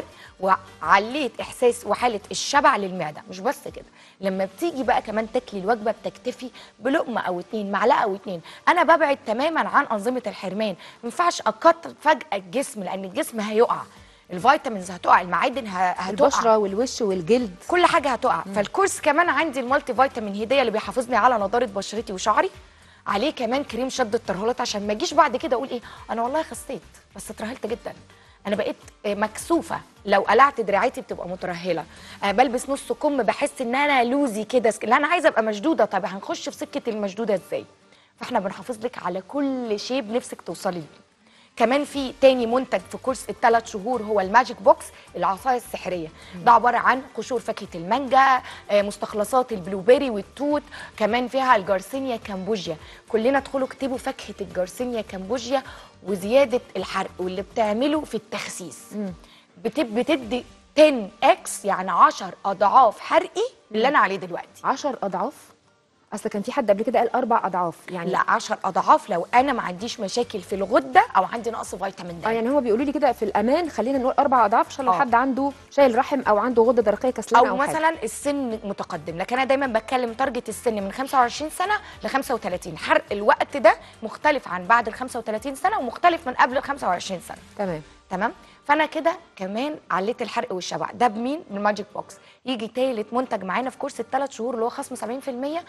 وعليت احساس وحاله الشبع للمعده مش بس كده لما بتيجي بقى كمان تاكلي الوجبه بتكتفي بلقمه او اتنين معلقه او اتنين انا ببعد تماما عن انظمه الحرمان ما ينفعش اكتر فجاه الجسم لان الجسم هيقع الفيتامينز هتقع المعادن ه- هتقع البشره والوش والجلد كل حاجه هتقع فالكورس كمان عندي المالتي فيتامين هديه اللي بيحافظني على نضاره بشرتي وشعري عليه كمان كريم شد الترهلات عشان ما اجيش بعد كده اقول ايه انا والله خسيت بس اترهلت جدا انا بقيت آه، مكسوفه لو قلعت دراعاتي بتبقى مترهله أه بلبس نص كم بحس ان انا لوزي كده سك- لا انا عايزه ابقى مشدوده طب هنخش في سكه المشدوده ازاي فاحنا بنحافظ لك على كل شيب نفسك توصلي له كمان في تاني منتج في كورس الثلاث شهور هو الماجيك بوكس العصايه السحريه ده عباره عن قشور فاكهه المانجا آه، مستخلصات البلوبيري والتوت كمان فيها الجارسينيا كامبوجيا كلنا ادخلوا اكتبوا فاكهه الجارسينيا كامبوجيا وزياده الحرق واللي بتعمله في التخسيس بت- بتدي 10 اكس يعني 10 اضعاف حرقي اللي انا عليه دلوقتي 10 اضعاف اصل كان في حد قبل كده قال اربع اضعاف يعني لا 10 اضعاف لو انا ما عنديش مشاكل في الغده او عندي نقص فيتامين د اه يعني هو بيقولوا لي كده في الامان خلينا نقول اربع اضعاف عشان لو آه. حد عنده شايل رحم او عنده غده درقيه كسلانه او او, حاجة. مثلا السن متقدم لكن انا دايما بتكلم تارجت السن من 25 سنه ل 35 حرق الوقت ده مختلف عن بعد ال 35 سنه ومختلف من قبل ال 25 سنه تمام تمام فانا كده كمان عليت الحرق والشبع ده بمين بالماجيك بوكس يجي تالت منتج معانا في كورس الثلاث شهور اللي هو خصم 70%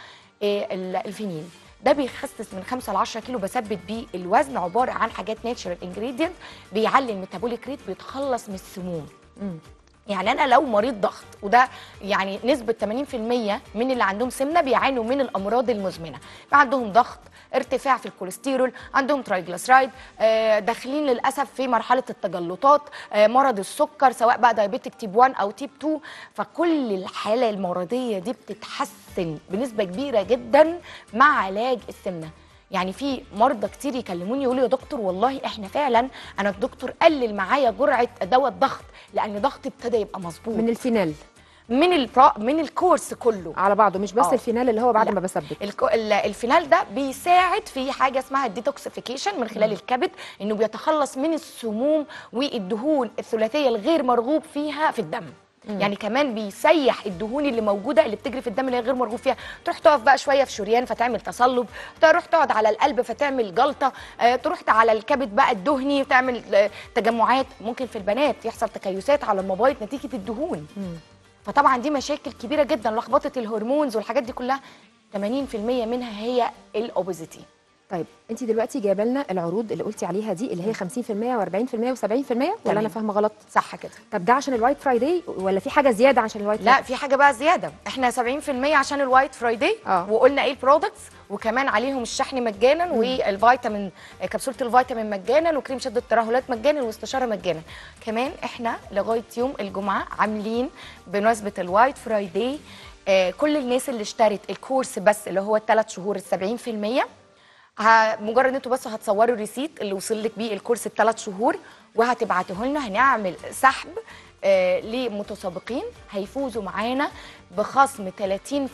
إيه ال- الفينيل ده بيخسس من 5 ل 10 كيلو بثبت بيه الوزن عباره عن حاجات ناتشرال انجريدينت بيعلي الميتابوليك ريت بيتخلص من السموم مم. يعني انا لو مريض ضغط وده يعني نسبه 80% من اللي عندهم سمنه بيعانوا من الامراض المزمنه بقى عندهم ضغط ارتفاع في الكوليسترول عندهم ترايجليسرايد آه، داخلين للاسف في مرحله التجلطات آه، مرض السكر سواء بقى دايابيتك تيب 1 او تيب 2 فكل الحاله المرضيه دي بتتحسن بنسبه كبيره جدا مع علاج السمنه يعني في مرضى كتير يكلموني يقولوا يا دكتور والله احنا فعلا انا الدكتور قلل معايا جرعه دواء الضغط لان ضغطي ابتدى يبقى مظبوط من الفينال من البرا من الكورس كله على بعضه مش بس آه. الفينال اللي هو بعد لا. ما بثبت الكو- ال- الفينال ده بيساعد في حاجه اسمها الديتوكسيفيكيشن من خلال الكبد انه بيتخلص من السموم والدهون الثلاثيه الغير مرغوب فيها في الدم يعني كمان بيسيح الدهون اللي موجوده اللي بتجري في الدم اللي هي غير مرغوب فيها تروح تقف بقى شويه في شريان فتعمل تصلب تروح تقعد على القلب فتعمل جلطه آه، تروح على الكبد بقى الدهني تعمل آه، تجمعات ممكن في البنات يحصل تكيسات على المبايض نتيجه الدهون فطبعا دي مشاكل كبيره جدا لخبطه الهرمونز والحاجات دي كلها 80% منها هي الاوبيزيتي طيب انت دلوقتي جايبه لنا العروض اللي قلتي عليها دي اللي هي 50% و40% و70% ولا انا تمام. فاهمه غلط صح كده طب ده عشان الوايت فرايداي ولا في حاجه زياده عشان الوايت لا في حاجه بقى زياده احنا 70% عشان الوايت فرايداي آه. وقلنا ايه البرودكتس وكمان عليهم الشحن مجانا والفيتامين كبسوله الفيتامين مجانا وكريم شد الترهلات مجانا واستشاره مجانا كمان احنا لغايه يوم الجمعه عاملين بمناسبه الوايت فرايداي آه كل الناس اللي اشترت الكورس بس اللي هو الثلاث شهور ال 70% ه- مجرد ان انتوا بس هتصوروا الريسيت اللي وصل لك بيه الكورس الثلاث شهور وهتبعتوه لنا هنعمل سحب آه لمتسابقين هيفوزوا معانا بخصم 30%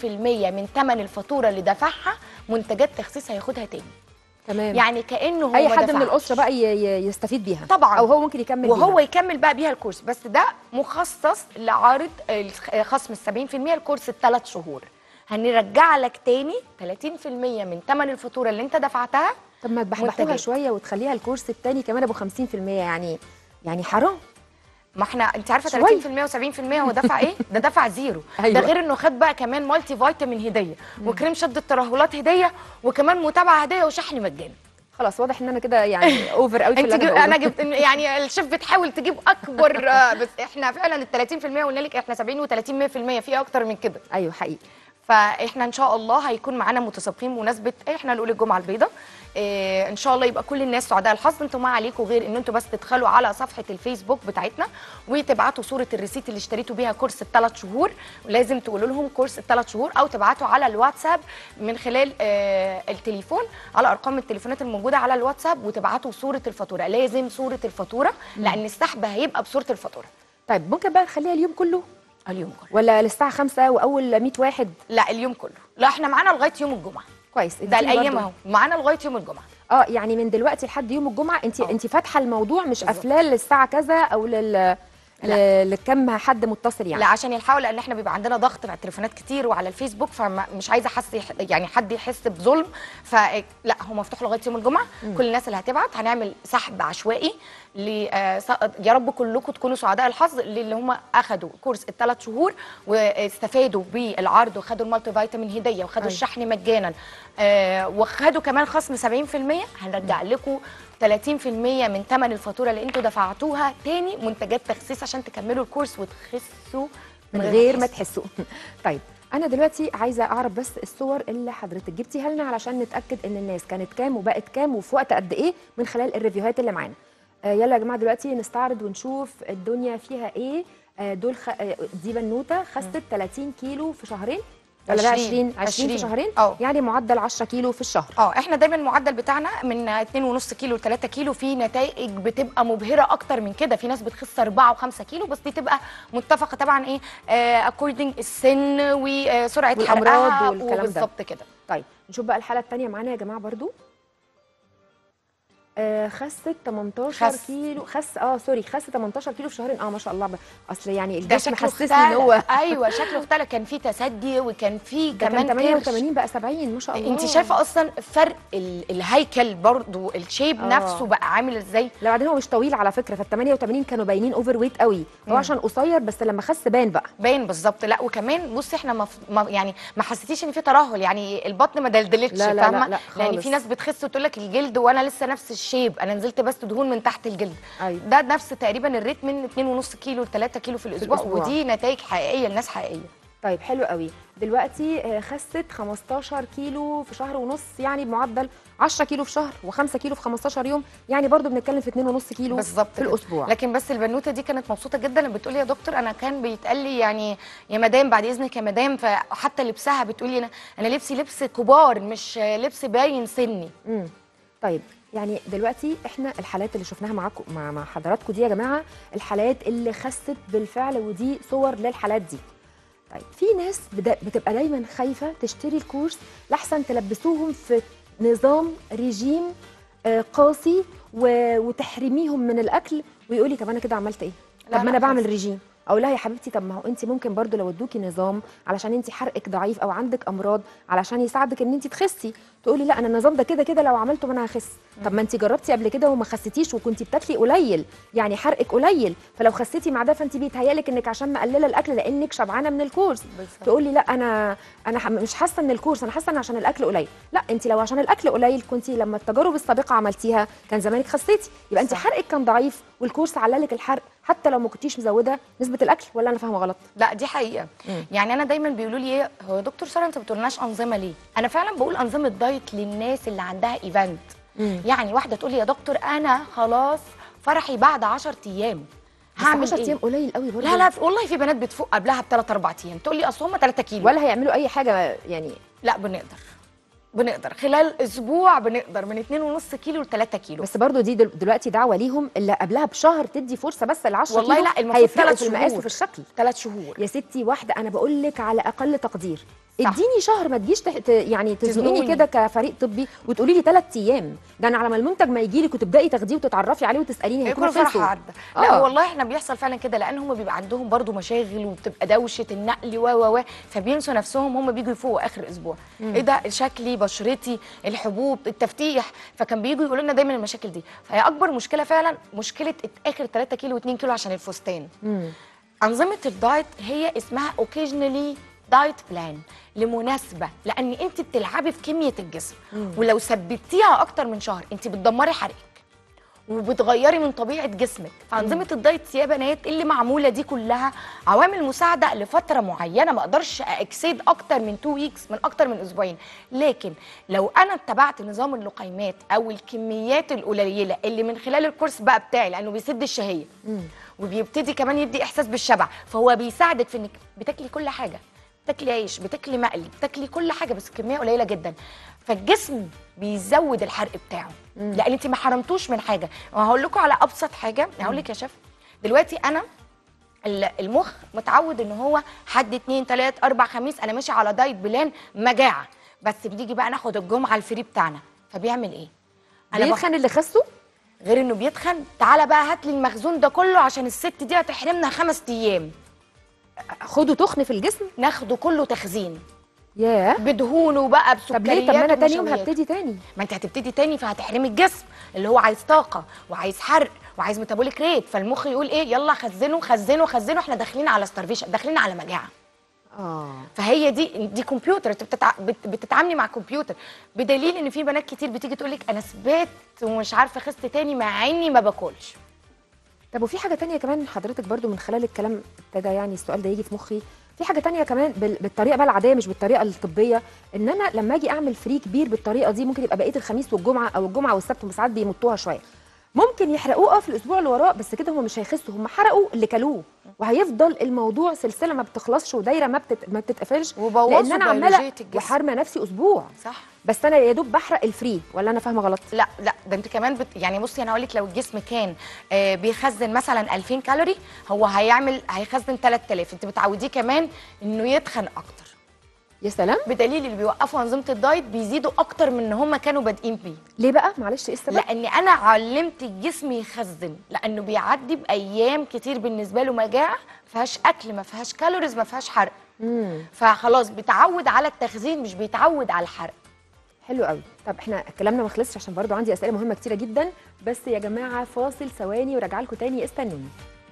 من ثمن الفاتوره اللي دفعها منتجات تخسيس هياخدها تاني تمام يعني كانه هو اي ما حد من دفعش. الاسره بقى ي- ي- يستفيد بيها طبعاً. او هو ممكن يكمل وهو بيها. يكمل بقى بيها الكورس بس ده مخصص لعارض الخ- خصم ال 70% الكورس الثلاث شهور هنرجع لك تاني 30% من ثمن الفاتوره اللي انت دفعتها طب ما تبحبحوها منتجات. شويه وتخليها الكورس الثاني كمان ابو 50% يعني يعني حرام ما احنا انت عارفه شوية. 30% و70% هو دفع ايه؟ ده دفع زيرو أيوة. ده غير انه خد بقى كمان مالتي فيتامين هديه وكريم شد الترهلات هديه وكمان متابعه هديه وشحن مجاني خلاص واضح ان انا كده يعني اوفر قوي في انت اللي جب... انا انا بقوله. جبت يعني الشيف بتحاول تجيب اكبر آه، بس احنا فعلا ال 30% قلنا لك احنا 70 و30 100% في اكتر من كده ايوه حقيقي فاحنا ان شاء الله هيكون معانا متسابقين بمناسبه احنا نقول الجمعه البيضاء إيه ان شاء الله يبقى كل الناس سعداء الحظ انتوا ما عليكم غير ان انتوا بس تدخلوا على صفحه الفيسبوك بتاعتنا وتبعتوا صوره الريسيت اللي اشتريتوا بيها كورس الثلاث شهور ولازم تقولوا لهم كورس الثلاث شهور او تبعتوا على الواتساب من خلال آه التليفون على ارقام التليفونات الموجوده على الواتساب وتبعتوا صوره الفاتوره لازم صوره الفاتوره لان السحب هيبقى بصوره الفاتوره طيب ممكن بقى نخليها اليوم كله اليوم كله ولا للساعه 5 واول 100 واحد لا اليوم كله لا احنا معانا لغايه يوم الجمعه كويس ده اديني الايام برضو. اهو معانا لغايه يوم الجمعه اه يعني من دلوقتي لحد يوم الجمعه انت آه. انت فاتحه الموضوع مش بالظبط. قافلاه للساعه كذا او لل ل- لكم حد متصل يعني لا عشان يلحقوا لان احنا بيبقى عندنا ضغط على التليفونات كتير وعلى الفيسبوك فمش عايزه حس يح- يعني حد يحس بظلم فلا هو مفتوح لغايه يوم الجمعه كل الناس اللي هتبعت هنعمل سحب عشوائي ل آه، س- يا رب كلكم تكونوا سعداء الحظ للي هم اخذوا كورس الثلاث شهور واستفادوا بالعرض وخدوا المالتي فيتامين هديه وخدوا أيوة. الشحن مجانا آه، وخدوا كمان خصم 70% هنرجع لكم 30% من ثمن الفاتوره اللي انتوا دفعتوها تاني منتجات تخسيس عشان تكملوا الكورس وتخسوا من غير ما تحسوا. تحسوا طيب انا دلوقتي عايزه اعرف بس الصور اللي حضرتك جبتيها لنا علشان نتاكد ان الناس كانت كام وبقت كام وفي وقت قد ايه من خلال الريفيوهات اللي معانا آه يلا يا جماعه دلوقتي نستعرض ونشوف الدنيا فيها ايه آه دول خ... آه دي بنوته خست 30 كيلو في شهرين ولا بقى 20 20 20 في 20 شهرين اه. يعني معدل 10 كيلو في الشهر اه احنا دايما المعدل بتاعنا من 2.5 كيلو ل 3 كيلو في نتائج بتبقى مبهره اكتر من كده في ناس بتخس 4 و5 كيلو بس دي تبقى متفقه طبعا ايه اكوردنج السن وسرعه والأمراض حرقها والكلام ده. وبالظبط كده طيب نشوف بقى الحاله الثانيه معانا يا جماعه برضو آه خست 18 خس. كيلو خس اه سوري خس 18 كيلو في شهرين اه ما شاء الله ب- اصل يعني ده الجسم شكله حسسني ان هو اختلف ايوه شكله اختلف كان في تسدي وكان في ده كمان كان كرش 88 بقى 70 ما شاء الله انت شايفه اصلا فرق ال- الهيكل برضو الشيب آه. نفسه بقى عامل ازاي لا بعدين هو مش طويل على فكره فال 88 كانوا باينين اوفر ويت قوي هو مم. عشان قصير بس لما خس بان بقى باين بالظبط لا وكمان بصي احنا ما ما يعني ما حسيتيش ان في ترهل يعني البطن ما دلدلتش لا، لا، لا، فاهمه لا لان خالص. في ناس بتخس وتقول لك الجلد وانا لسه نفس الشيب انا نزلت بس دهون من تحت الجلد ايوه ده نفس تقريبا الريت من 2.5 كيلو ل 3 كيلو في الاسبوع, الأسبوع. ودي نتائج حقيقيه لناس حقيقيه طيب حلو قوي دلوقتي آه، خست 15 كيلو في شهر ونص يعني بمعدل 10 كيلو في شهر و5 كيلو في 15 يوم يعني برضو بنتكلم في 2.5 كيلو بالظبط في كده. الاسبوع لكن بس البنوته دي كانت مبسوطه جدا لما بتقول لي يا دكتور انا كان بيتقال لي يعني يا مدام بعد اذنك يا مدام فحتى لبسها بتقول لي انا انا لبسي لبس كبار مش لبس باين سني امم طيب يعني دلوقتي احنا الحالات اللي شفناها معاكم مع مع حضراتكم دي يا جماعه الحالات اللي خست بالفعل ودي صور للحالات دي طيب في ناس بدا- بتبقى دايما خايفه تشتري الكورس لحسن تلبسوهم في نظام ريجيم آه، قاسي و- وتحرميهم من الاكل ويقولي طب انا كده عملت ايه لا، طب ما لا انا بعمل خالص. ريجيم اقول لها يا حبيبتي طب ما هو انت ممكن برضو لو ادوكي نظام علشان انت حرقك ضعيف او عندك امراض علشان يساعدك ان انت تخسي تقولي لا انا النظام ده كده كده لو عملته ما انا هخس طب ما انت جربتي قبل كده وما خسيتيش وكنتي بتاكلي قليل يعني حرقك قليل فلو خسيتي مع ده فانت بيتهيالك انك عشان مقلله الاكل لانك شبعانه من الكورس تقولي لا انا انا ح- مش حاسه ان الكورس انا حاسه ان عشان الاكل قليل لا انت لو عشان الاكل قليل كنت لما التجارب السابقه عملتيها كان زمانك خسيتي يبقى انت صح. حرقك كان ضعيف والكورس عللك الحرق حتى لو ما كنتيش مزوده نسبه الاكل ولا انا فاهمه غلط لا دي حقيقه مم. يعني انا دايما بيقولوا لي ايه هو يا دكتور ساره انت ما بتقولناش انظمه ليه انا فعلا بقول انظمه دايت للناس اللي عندها ايفنت يعني واحده تقول لي يا دكتور انا خلاص فرحي بعد 10 ايام هعمل هعمل 10 ايه ايام قليل قوي برضه لا لا والله في بنات بتفوق قبلها بثلاث اربع ايام تقول لي اصل هم 3 كيلو ولا هيعملوا اي حاجه يعني لا بنقدر بنقدر خلال اسبوع بنقدر من 2.5 كيلو ل 3 كيلو بس برضو دي دل- دلوقتي دعوه ليهم اللي قبلها بشهر تدي فرصه بس ل 10 والله كيلو لا، المفروض هيفرقوا ثلاث في المقاس شهور. وفي الشكل ثلاث شهور يا ستي واحده انا بقول لك على اقل تقدير صح. اديني شهر ما تجيش تح... ت- يعني تزنقيني تزنقوني. كده كفريق طبي وتقولي لي ثلاث ايام ده انا على ما المنتج ما يجي لك وتبداي تاخديه وتتعرفي عليه وتساليني هي هيكونوا كل فرحه خلصوا عدى لا آه. والله احنا بيحصل فعلا كده لان هم بيبقى عندهم برضو مشاغل وبتبقى دوشه النقل و و و فبينسوا نفسهم هم بيجوا يفوقوا اخر اسبوع ايه ده شكلي بشرتي الحبوب التفتيح فكان بيجوا يقولوا لنا دايما المشاكل دي فهي اكبر مشكله فعلا مشكله اخر 3 كيلو و2 كيلو عشان الفستان مم. انظمه الدايت هي اسمها اوكيجنالي دايت بلان لمناسبه لان انت بتلعبي في كميه الجسم ولو ثبتيها اكتر من شهر انت بتدمري حرقك وبتغيري من طبيعه جسمك فانظمه الدايت يا بنات اللي معموله دي كلها عوامل مساعده لفتره معينه ما اقدرش اكسيد اكتر من 2 ويكس من اكتر من اسبوعين لكن لو انا اتبعت نظام اللقيمات او الكميات القليله اللي من خلال الكورس بقى بتاعي لانه بيسد الشهيه وبيبتدي كمان يدي احساس بالشبع فهو بيساعدك في انك بتاكلي كل حاجه بتاكلي عيش بتاكلي مقلي بتاكلي كل حاجه بس كميه قليله جدا فالجسم بيزود الحرق بتاعه لان انت ما حرمتوش من حاجه وهقول لكم على ابسط حاجه هقول لك يا شيف دلوقتي انا ال- المخ متعود ان هو حد اتنين تلات اربع خميس انا ماشي على دايت بلان مجاعه بس بنيجي بقى ناخد الجمعه الفري بتاعنا فبيعمل ايه؟ انا بخ... بيتخن اللي خسوا غير انه بيتخن تعالى بقى هات لي المخزون ده كله عشان الست دي هتحرمنا خمس ايام خدوا تخن في الجسم ناخده كله تخزين ياه بدهونه بقى بسكريات طب ليه طب ما انا تاني يوم ومشويات. هبتدي تاني ما انت هتبتدي تاني فهتحرمي الجسم اللي هو عايز طاقه وعايز حرق وعايز ميتابوليك ريت فالمخ يقول ايه يلا خزنه خزنه خزنه احنا داخلين على ستارفيشن داخلين على مجاعه اه فهي دي دي كمبيوتر انت بتتع... بت... بتتعاملي مع كمبيوتر بدليل ان في بنات كتير بتيجي تقول لك انا ثبات ومش عارفه خست تاني مع اني ما باكلش طب وفي حاجه تانية كمان حضرتك برضو من خلال الكلام ابتدى يعني السؤال ده يجي في مخي في حاجه تانية كمان بال- بالطريقه بقى العاديه مش بالطريقه الطبيه ان انا لما اجي اعمل فري كبير بالطريقه دي ممكن يبقى بقيه الخميس والجمعه او الجمعه والسبت وساعات بيمطوها شويه ممكن يحرقوه اه في الاسبوع اللي وراه بس كده هم مش هيخسوا هم حرقوا اللي كلوه وهيفضل الموضوع سلسله ما بتخلصش ودايره ما بتت... ما بتتقفلش وبوظوا لان انا عماله بيولوجية الجسم. وحارمه نفسي اسبوع صح بس انا يا دوب بحرق الفري ولا انا فاهمه غلط لا لا ده انت كمان بت... يعني بصي انا اقول لك لو الجسم كان آه بيخزن مثلا 2000 كالوري هو هيعمل هيخزن 3000 انت بتعوديه كمان انه يتخن اكتر يا سلام بدليل اللي بيوقفوا انظمه الدايت بيزيدوا اكتر من ان هم كانوا بادئين بيه ليه بقى معلش ايه السبب لان انا علمت الجسم يخزن لانه بيعدي بايام كتير بالنسبه له مجاعه ما فيهاش اكل ما فيهاش كالوريز ما فيهاش حرق امم فخلاص بيتعود على التخزين مش بيتعود على الحرق حلو قوي طب احنا كلامنا ما خلصش عشان برضو عندي اسئله مهمه كتيره جدا بس يا جماعه فاصل ثواني وراجع لكم تاني استنوني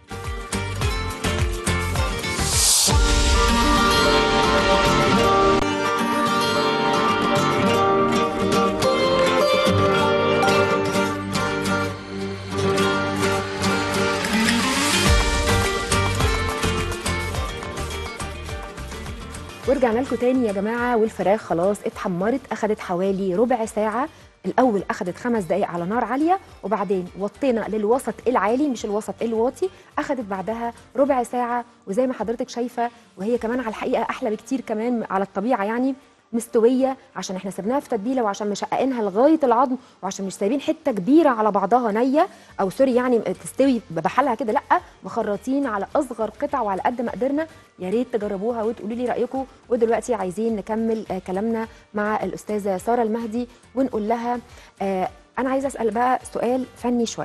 ورجعنا لكم تاني يا جماعه والفراخ خلاص اتحمرت اخدت حوالي ربع ساعه الاول اخدت خمس دقائق على نار عاليه وبعدين وطينا للوسط العالي مش الوسط الواطي اخدت بعدها ربع ساعه وزي ما حضرتك شايفه وهي كمان على الحقيقه احلى بكتير كمان على الطبيعه يعني مستويه عشان احنا سيبناها في تتبيله وعشان مشققينها لغايه العظم وعشان مش سايبين حته كبيره على بعضها نيه او سوري يعني تستوي بحالها كده لا مخرطين على اصغر قطع وعلى قد ما قدرنا يا ريت تجربوها وتقولوا لي رايكم ودلوقتي عايزين نكمل آه، كلامنا مع الاستاذه ساره المهدي ونقول لها آه، انا عايزه اسال بقى سؤال فني شويه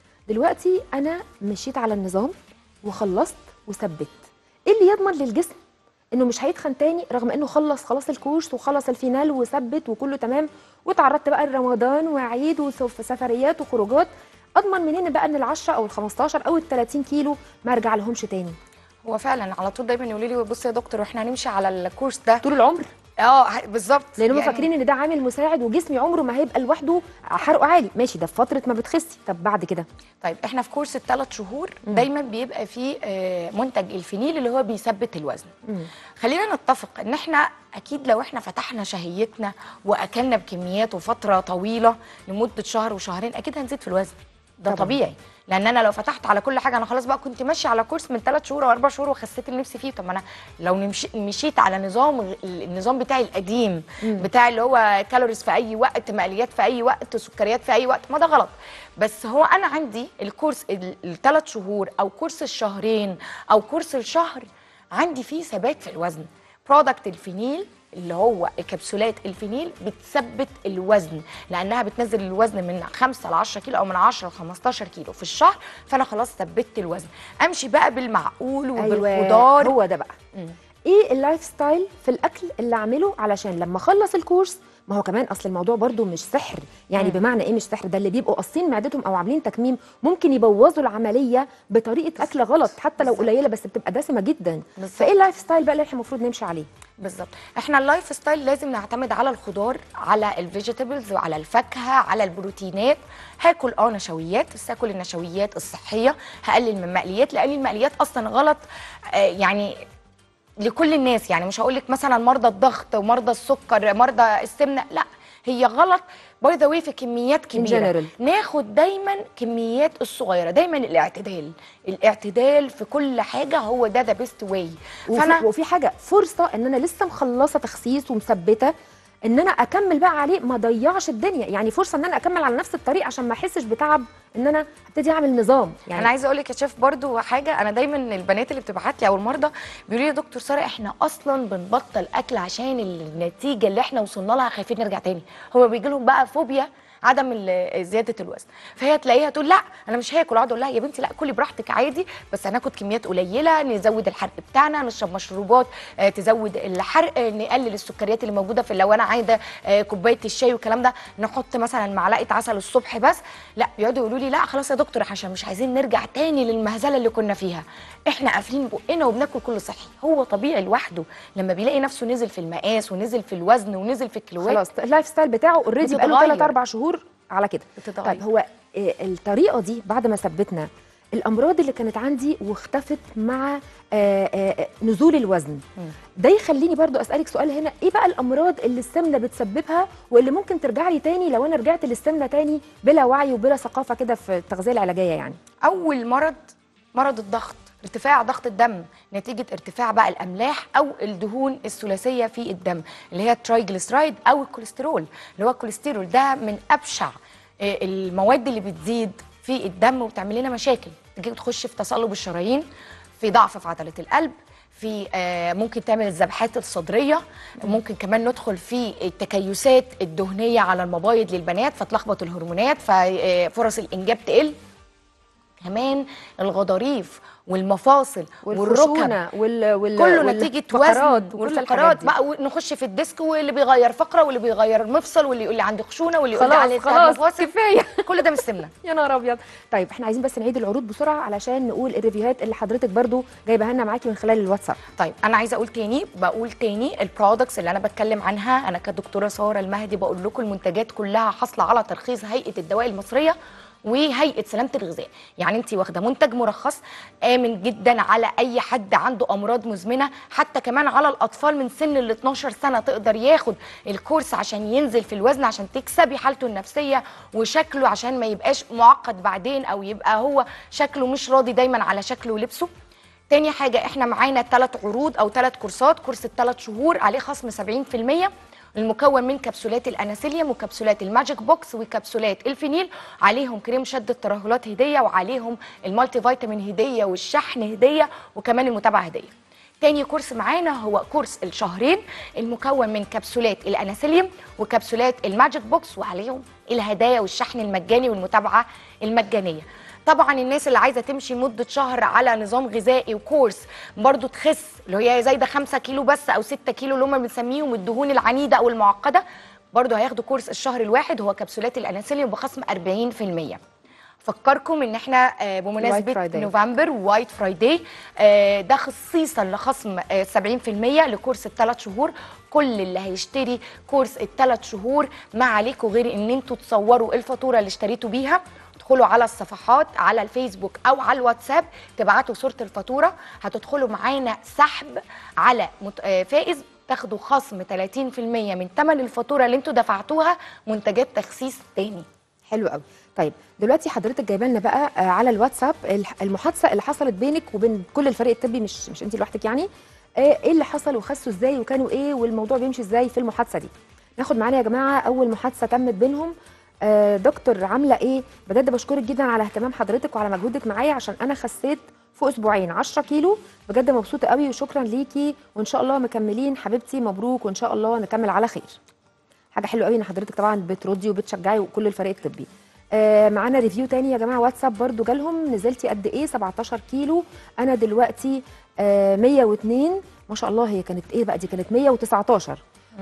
دلوقتي انا مشيت على النظام وخلصت وثبت ايه اللي يضمن للجسم انه مش هيتخن تاني رغم انه خلص خلاص الكورس وخلص الفينال وثبت وكله تمام وتعرضت بقى لرمضان وعيد وسف- سفريات وخروجات اضمن منين بقى ان ال 10 او ال 15 او ال 30 كيلو ما ارجع لهمش تاني هو فعلا على طول دايما يقولوا لي بص يا دكتور واحنا هنمشي على الكورس ده طول العمر اه بالظبط لان هم يعني فاكرين ان ده عامل مساعد وجسمي عمره ما هيبقى لوحده حرقه عالي ماشي ده في فتره ما بتخسي طب بعد كده طيب احنا في كورس الثلاث شهور مم. دايما بيبقى فيه آه، منتج الفينيل اللي هو بيثبت الوزن مم. خلينا نتفق ان احنا اكيد لو احنا فتحنا شهيتنا واكلنا بكميات وفتره طويله لمده شهر وشهرين اكيد هنزيد في الوزن ده طبعاً. طبيعي لان انا لو فتحت على كل حاجه انا خلاص بقى كنت ماشيه على كورس من ثلاث شهور او اربع شهور وخسيت اللي نفسي فيه طب ما انا لو نمشي مشيت على نظام غ- النظام بتاعي القديم مم. بتاع اللي هو كالوريز في اي وقت مقليات في اي وقت سكريات في اي وقت ما ده غلط بس هو انا عندي الكورس الثلاث شهور او كورس الشهرين او كورس الشهر عندي فيه ثبات في الوزن برودكت الفينيل اللي هو الكبسولات الفينيل بتثبت الوزن لانها بتنزل الوزن من 5 ل 10 كيلو او من 10 ل 15 كيلو في الشهر فانا خلاص ثبت الوزن امشي بقى بالمعقول وبالخضار أيوة هو ده بقى مم. ايه اللايف ستايل في الاكل اللي اعمله علشان لما اخلص الكورس ما هو كمان اصل الموضوع برضو مش سحر يعني مم. بمعنى ايه مش سحر ده اللي بيبقوا قاصين معدتهم او عاملين تكميم ممكن يبوظوا العمليه بطريقه اكل غلط حتى لو بالظبط. قليله بس بتبقى دسمه جدا بالظبط. فايه اللايف ستايل بقى اللي احنا المفروض نمشي عليه بالظبط احنا اللايف ستايل لازم نعتمد على الخضار على الفيجيتابلز وعلى الفاكهه على البروتينات هاكل اه نشويات بس هاكل النشويات الصحيه هقلل من المقليات لان المقليات اصلا غلط آه يعني لكل الناس يعني مش هقول لك مثلا مرضى الضغط ومرضى السكر مرضى السمنه لا هي غلط باي ذا واي في كميات كبيره general. ناخد دايما كميات الصغيره دايما الاعتدال الاعتدال في كل حاجه هو ده ذا بيست واي وفي, وفي حاجه فرصه ان انا لسه مخلصه تخسيس ومثبته ان انا اكمل بقى عليه ما ضيعش الدنيا يعني فرصه ان انا اكمل على نفس الطريق عشان ما احسش بتعب ان انا ابتدي اعمل نظام يعني انا عايزه اقول لك يا شيف برضو حاجه انا دايما البنات اللي بتبعت لي او المرضى بيقولوا لي يا دكتور ساره احنا اصلا بنبطل اكل عشان النتيجه اللي احنا وصلنا لها خايفين نرجع تاني هو بيجي لهم بقى فوبيا عدم ال- زياده الوزن فهي تلاقيها تقول لا انا مش هاكل اقعد اقول لها يا بنتي لا كلي براحتك عادي بس هناخد كميات قليله نزود الحرق بتاعنا نشرب مشروبات آه، تزود الحرق آه، نقلل السكريات اللي موجوده في لو انا عايزه آه، كوبايه الشاي والكلام ده نحط مثلا معلقه عسل الصبح بس لا بيقعدوا يقولوا لي لا خلاص يا دكتور عشان مش عايزين نرجع تاني للمهزله اللي كنا فيها احنا قافلين بقنا وبناكل كل صحي هو طبيعي لوحده لما بيلاقي نفسه نزل في المقاس ونزل في الوزن ونزل في الكيلوات خلاص اللايف ستايل بتاعه اوريدي بقاله بتتغير. 3 4 شهور على كده بتتغير. طيب هو آه، الطريقه دي بعد ما ثبتنا الامراض اللي كانت عندي واختفت مع آه، آه، نزول الوزن مم. ده يخليني برضو اسالك سؤال هنا ايه بقى الامراض اللي السمنه بتسببها واللي ممكن ترجع لي تاني لو انا رجعت للسمنه تاني بلا وعي وبلا ثقافه كده في التغذيه العلاجيه يعني اول مرض مرض الضغط ارتفاع ضغط الدم نتيجه ارتفاع بقى الاملاح او الدهون الثلاثيه في الدم اللي هي الترايجليسرايد او الكوليسترول اللي هو الكوليسترول ده من ابشع آه، المواد اللي بتزيد في الدم وبتعمل لنا مشاكل تيجي تخش في تصلب الشرايين في ضعف في عضله القلب في آه، ممكن تعمل الذبحات الصدريه ممكن كمان ندخل في التكيسات الدهنيه على المبايض للبنات فتلخبط الهرمونات ففرص الانجاب تقل كمان الغضاريف والمفاصل والركب والخشونه وال وال كله وال- نتيجه والفقرات وزن وكل الحاجات والفقرات دي. بقى نخش في الديسك واللي بيغير فقره واللي بيغير مفصل واللي يقول لي عندي خشونه واللي يقول لي خلاص عندي خلاص مفاصل كفايه كل ده مش سمنه يا نهار ابيض طيب احنا عايزين بس نعيد العروض بسرعه علشان نقول الريفيوهات اللي حضرتك برضو جايبها لنا معاكي من خلال الواتساب طيب انا عايزه اقول تاني بقول تاني البرودكتس اللي انا بتكلم عنها انا كدكتوره ساره المهدي بقول لكم المنتجات كلها حاصله على ترخيص هيئه الدواء المصريه وهيئه سلامه الغذاء يعني انت واخده منتج مرخص امن جدا على اي حد عنده امراض مزمنه حتى كمان على الاطفال من سن ال 12 سنه تقدر ياخد الكورس عشان ينزل في الوزن عشان تكسبي حالته النفسيه وشكله عشان ما يبقاش معقد بعدين او يبقى هو شكله مش راضي دايما على شكله ولبسه تاني حاجة احنا معانا ثلاث عروض او ثلاث كورسات كورس الثلاث شهور عليه خصم 70% المكون من كبسولات الاناسيليوم وكبسولات الماجيك بوكس وكبسولات الفينيل عليهم كريم شد الترهلات هدية وعليهم المالتي فيتامين هدية والشحن هدية وكمان المتابعة هدية تاني كورس معانا هو كورس الشهرين المكون من كبسولات الاناسيليوم وكبسولات الماجيك بوكس وعليهم الهدايا والشحن المجاني والمتابعه المجانيه طبعا الناس اللي عايزه تمشي مده شهر على نظام غذائي وكورس برضو تخس اللي هي زايده 5 كيلو بس او 6 كيلو اللي هم بنسميهم الدهون العنيده او المعقده برضو هياخدوا كورس الشهر الواحد هو كبسولات الاناسيليوم بخصم 40% فكركم ان احنا آه، بمناسبه Friday. نوفمبر وايت فرايداي آه، ده خصيصا لخصم آه، 70% لكورس الثلاث شهور كل اللي هيشتري كورس الثلاث شهور ما عليكم غير ان انتوا تصوروا الفاتوره اللي اشتريتوا بيها تدخلوا على الصفحات على الفيسبوك او على الواتساب تبعتوا صوره الفاتوره هتدخلوا معانا سحب على مت- آه، فائز تاخدوا خصم 30% من ثمن الفاتوره اللي انتوا دفعتوها منتجات تخسيس تاني حلو قوي طيب دلوقتي حضرتك جايبه لنا بقى آه، على الواتساب الح- المحادثه اللي حصلت بينك وبين كل الفريق الطبي مش مش انت لوحدك يعني آه، ايه اللي حصل وخسوا ازاي وكانوا ايه والموضوع بيمشي ازاي في المحادثه دي ناخد معانا يا جماعه اول محادثه تمت بينهم آه، دكتور عامله ايه بجد بشكرك جدا على اهتمام حضرتك وعلى مجهودك معايا عشان انا خسيت في اسبوعين 10 كيلو بجد مبسوطه قوي وشكرا ليكي وان شاء الله مكملين حبيبتي مبروك وان شاء الله نكمل على خير حاجه حلوه قوي ان حضرتك طبعا بتردي وبتشجعي وكل الفريق الطبي آه معانا ريفيو تاني يا جماعه واتساب برضو جالهم نزلتي قد ايه 17 كيلو انا دلوقتي آه 102 ما شاء الله هي كانت ايه بقى دي كانت 119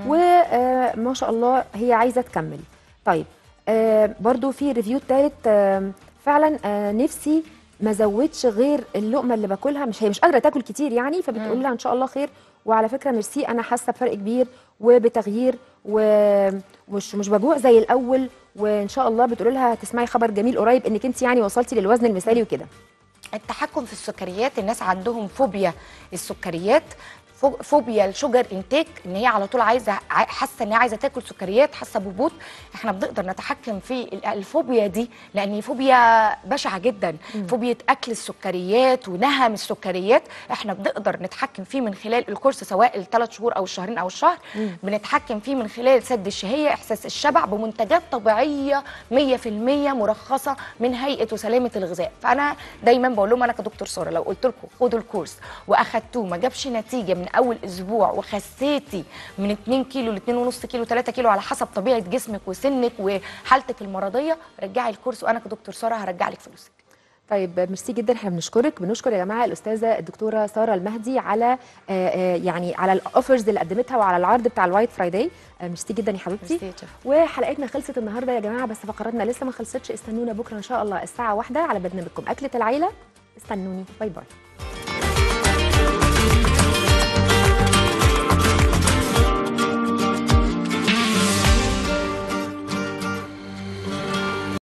وما شاء الله هي عايزه تكمل طيب آه برضو في ريفيو تالت آه فعلا آه نفسي ما زودش غير اللقمه اللي باكلها مش هي مش قادره تاكل كتير يعني فبتقول لها ان شاء الله خير وعلى فكره ميرسي انا حاسه بفرق كبير وبتغيير ومش مش بجوع زي الاول وان شاء الله بتقول لها هتسمعي خبر جميل قريب انك انت يعني وصلتي للوزن المثالي وكده التحكم في السكريات الناس عندهم فوبيا السكريات فو- فوبيا الشوجر انتيك ان هي على طول عايزه ع- حاسه ان هي عايزه تاكل سكريات حاسه بهبوط احنا بنقدر نتحكم في ال- الفوبيا دي لان هي فوبيا بشعه جدا فوبيا اكل السكريات ونهم السكريات احنا بنقدر نتحكم فيه من خلال الكورس سواء الثلاث شهور او الشهرين او الشهر بنتحكم فيه من خلال سد الشهيه احساس الشبع بمنتجات طبيعيه 100% مرخصه من هيئه وسلامه الغذاء فانا دايما بقول لهم انا كدكتور ساره لو قلت لكم خدوا الكورس واخدتوه ما جابش نتيجه من اول اسبوع وخسيتي من 2 كيلو ل 2.5 كيلو 3 كيلو على حسب طبيعه جسمك وسنك وحالتك المرضيه رجعي الكورس وانا كدكتور ساره هرجع لك فلوسك طيب ميرسي جدا احنا بنشكرك بنشكر يا جماعه الاستاذه الدكتوره ساره المهدي على آه، آه، يعني على الاوفرز اللي قدمتها وعلى العرض بتاع الوايت فرايداي آه، ميرسي جدا يا حبيبتي ميرسي يا شيف. وحلقتنا خلصت النهارده يا جماعه بس فقراتنا لسه ما خلصتش استنونا بكره ان شاء الله الساعه واحدة على برنامجكم اكله العيله استنوني باي باي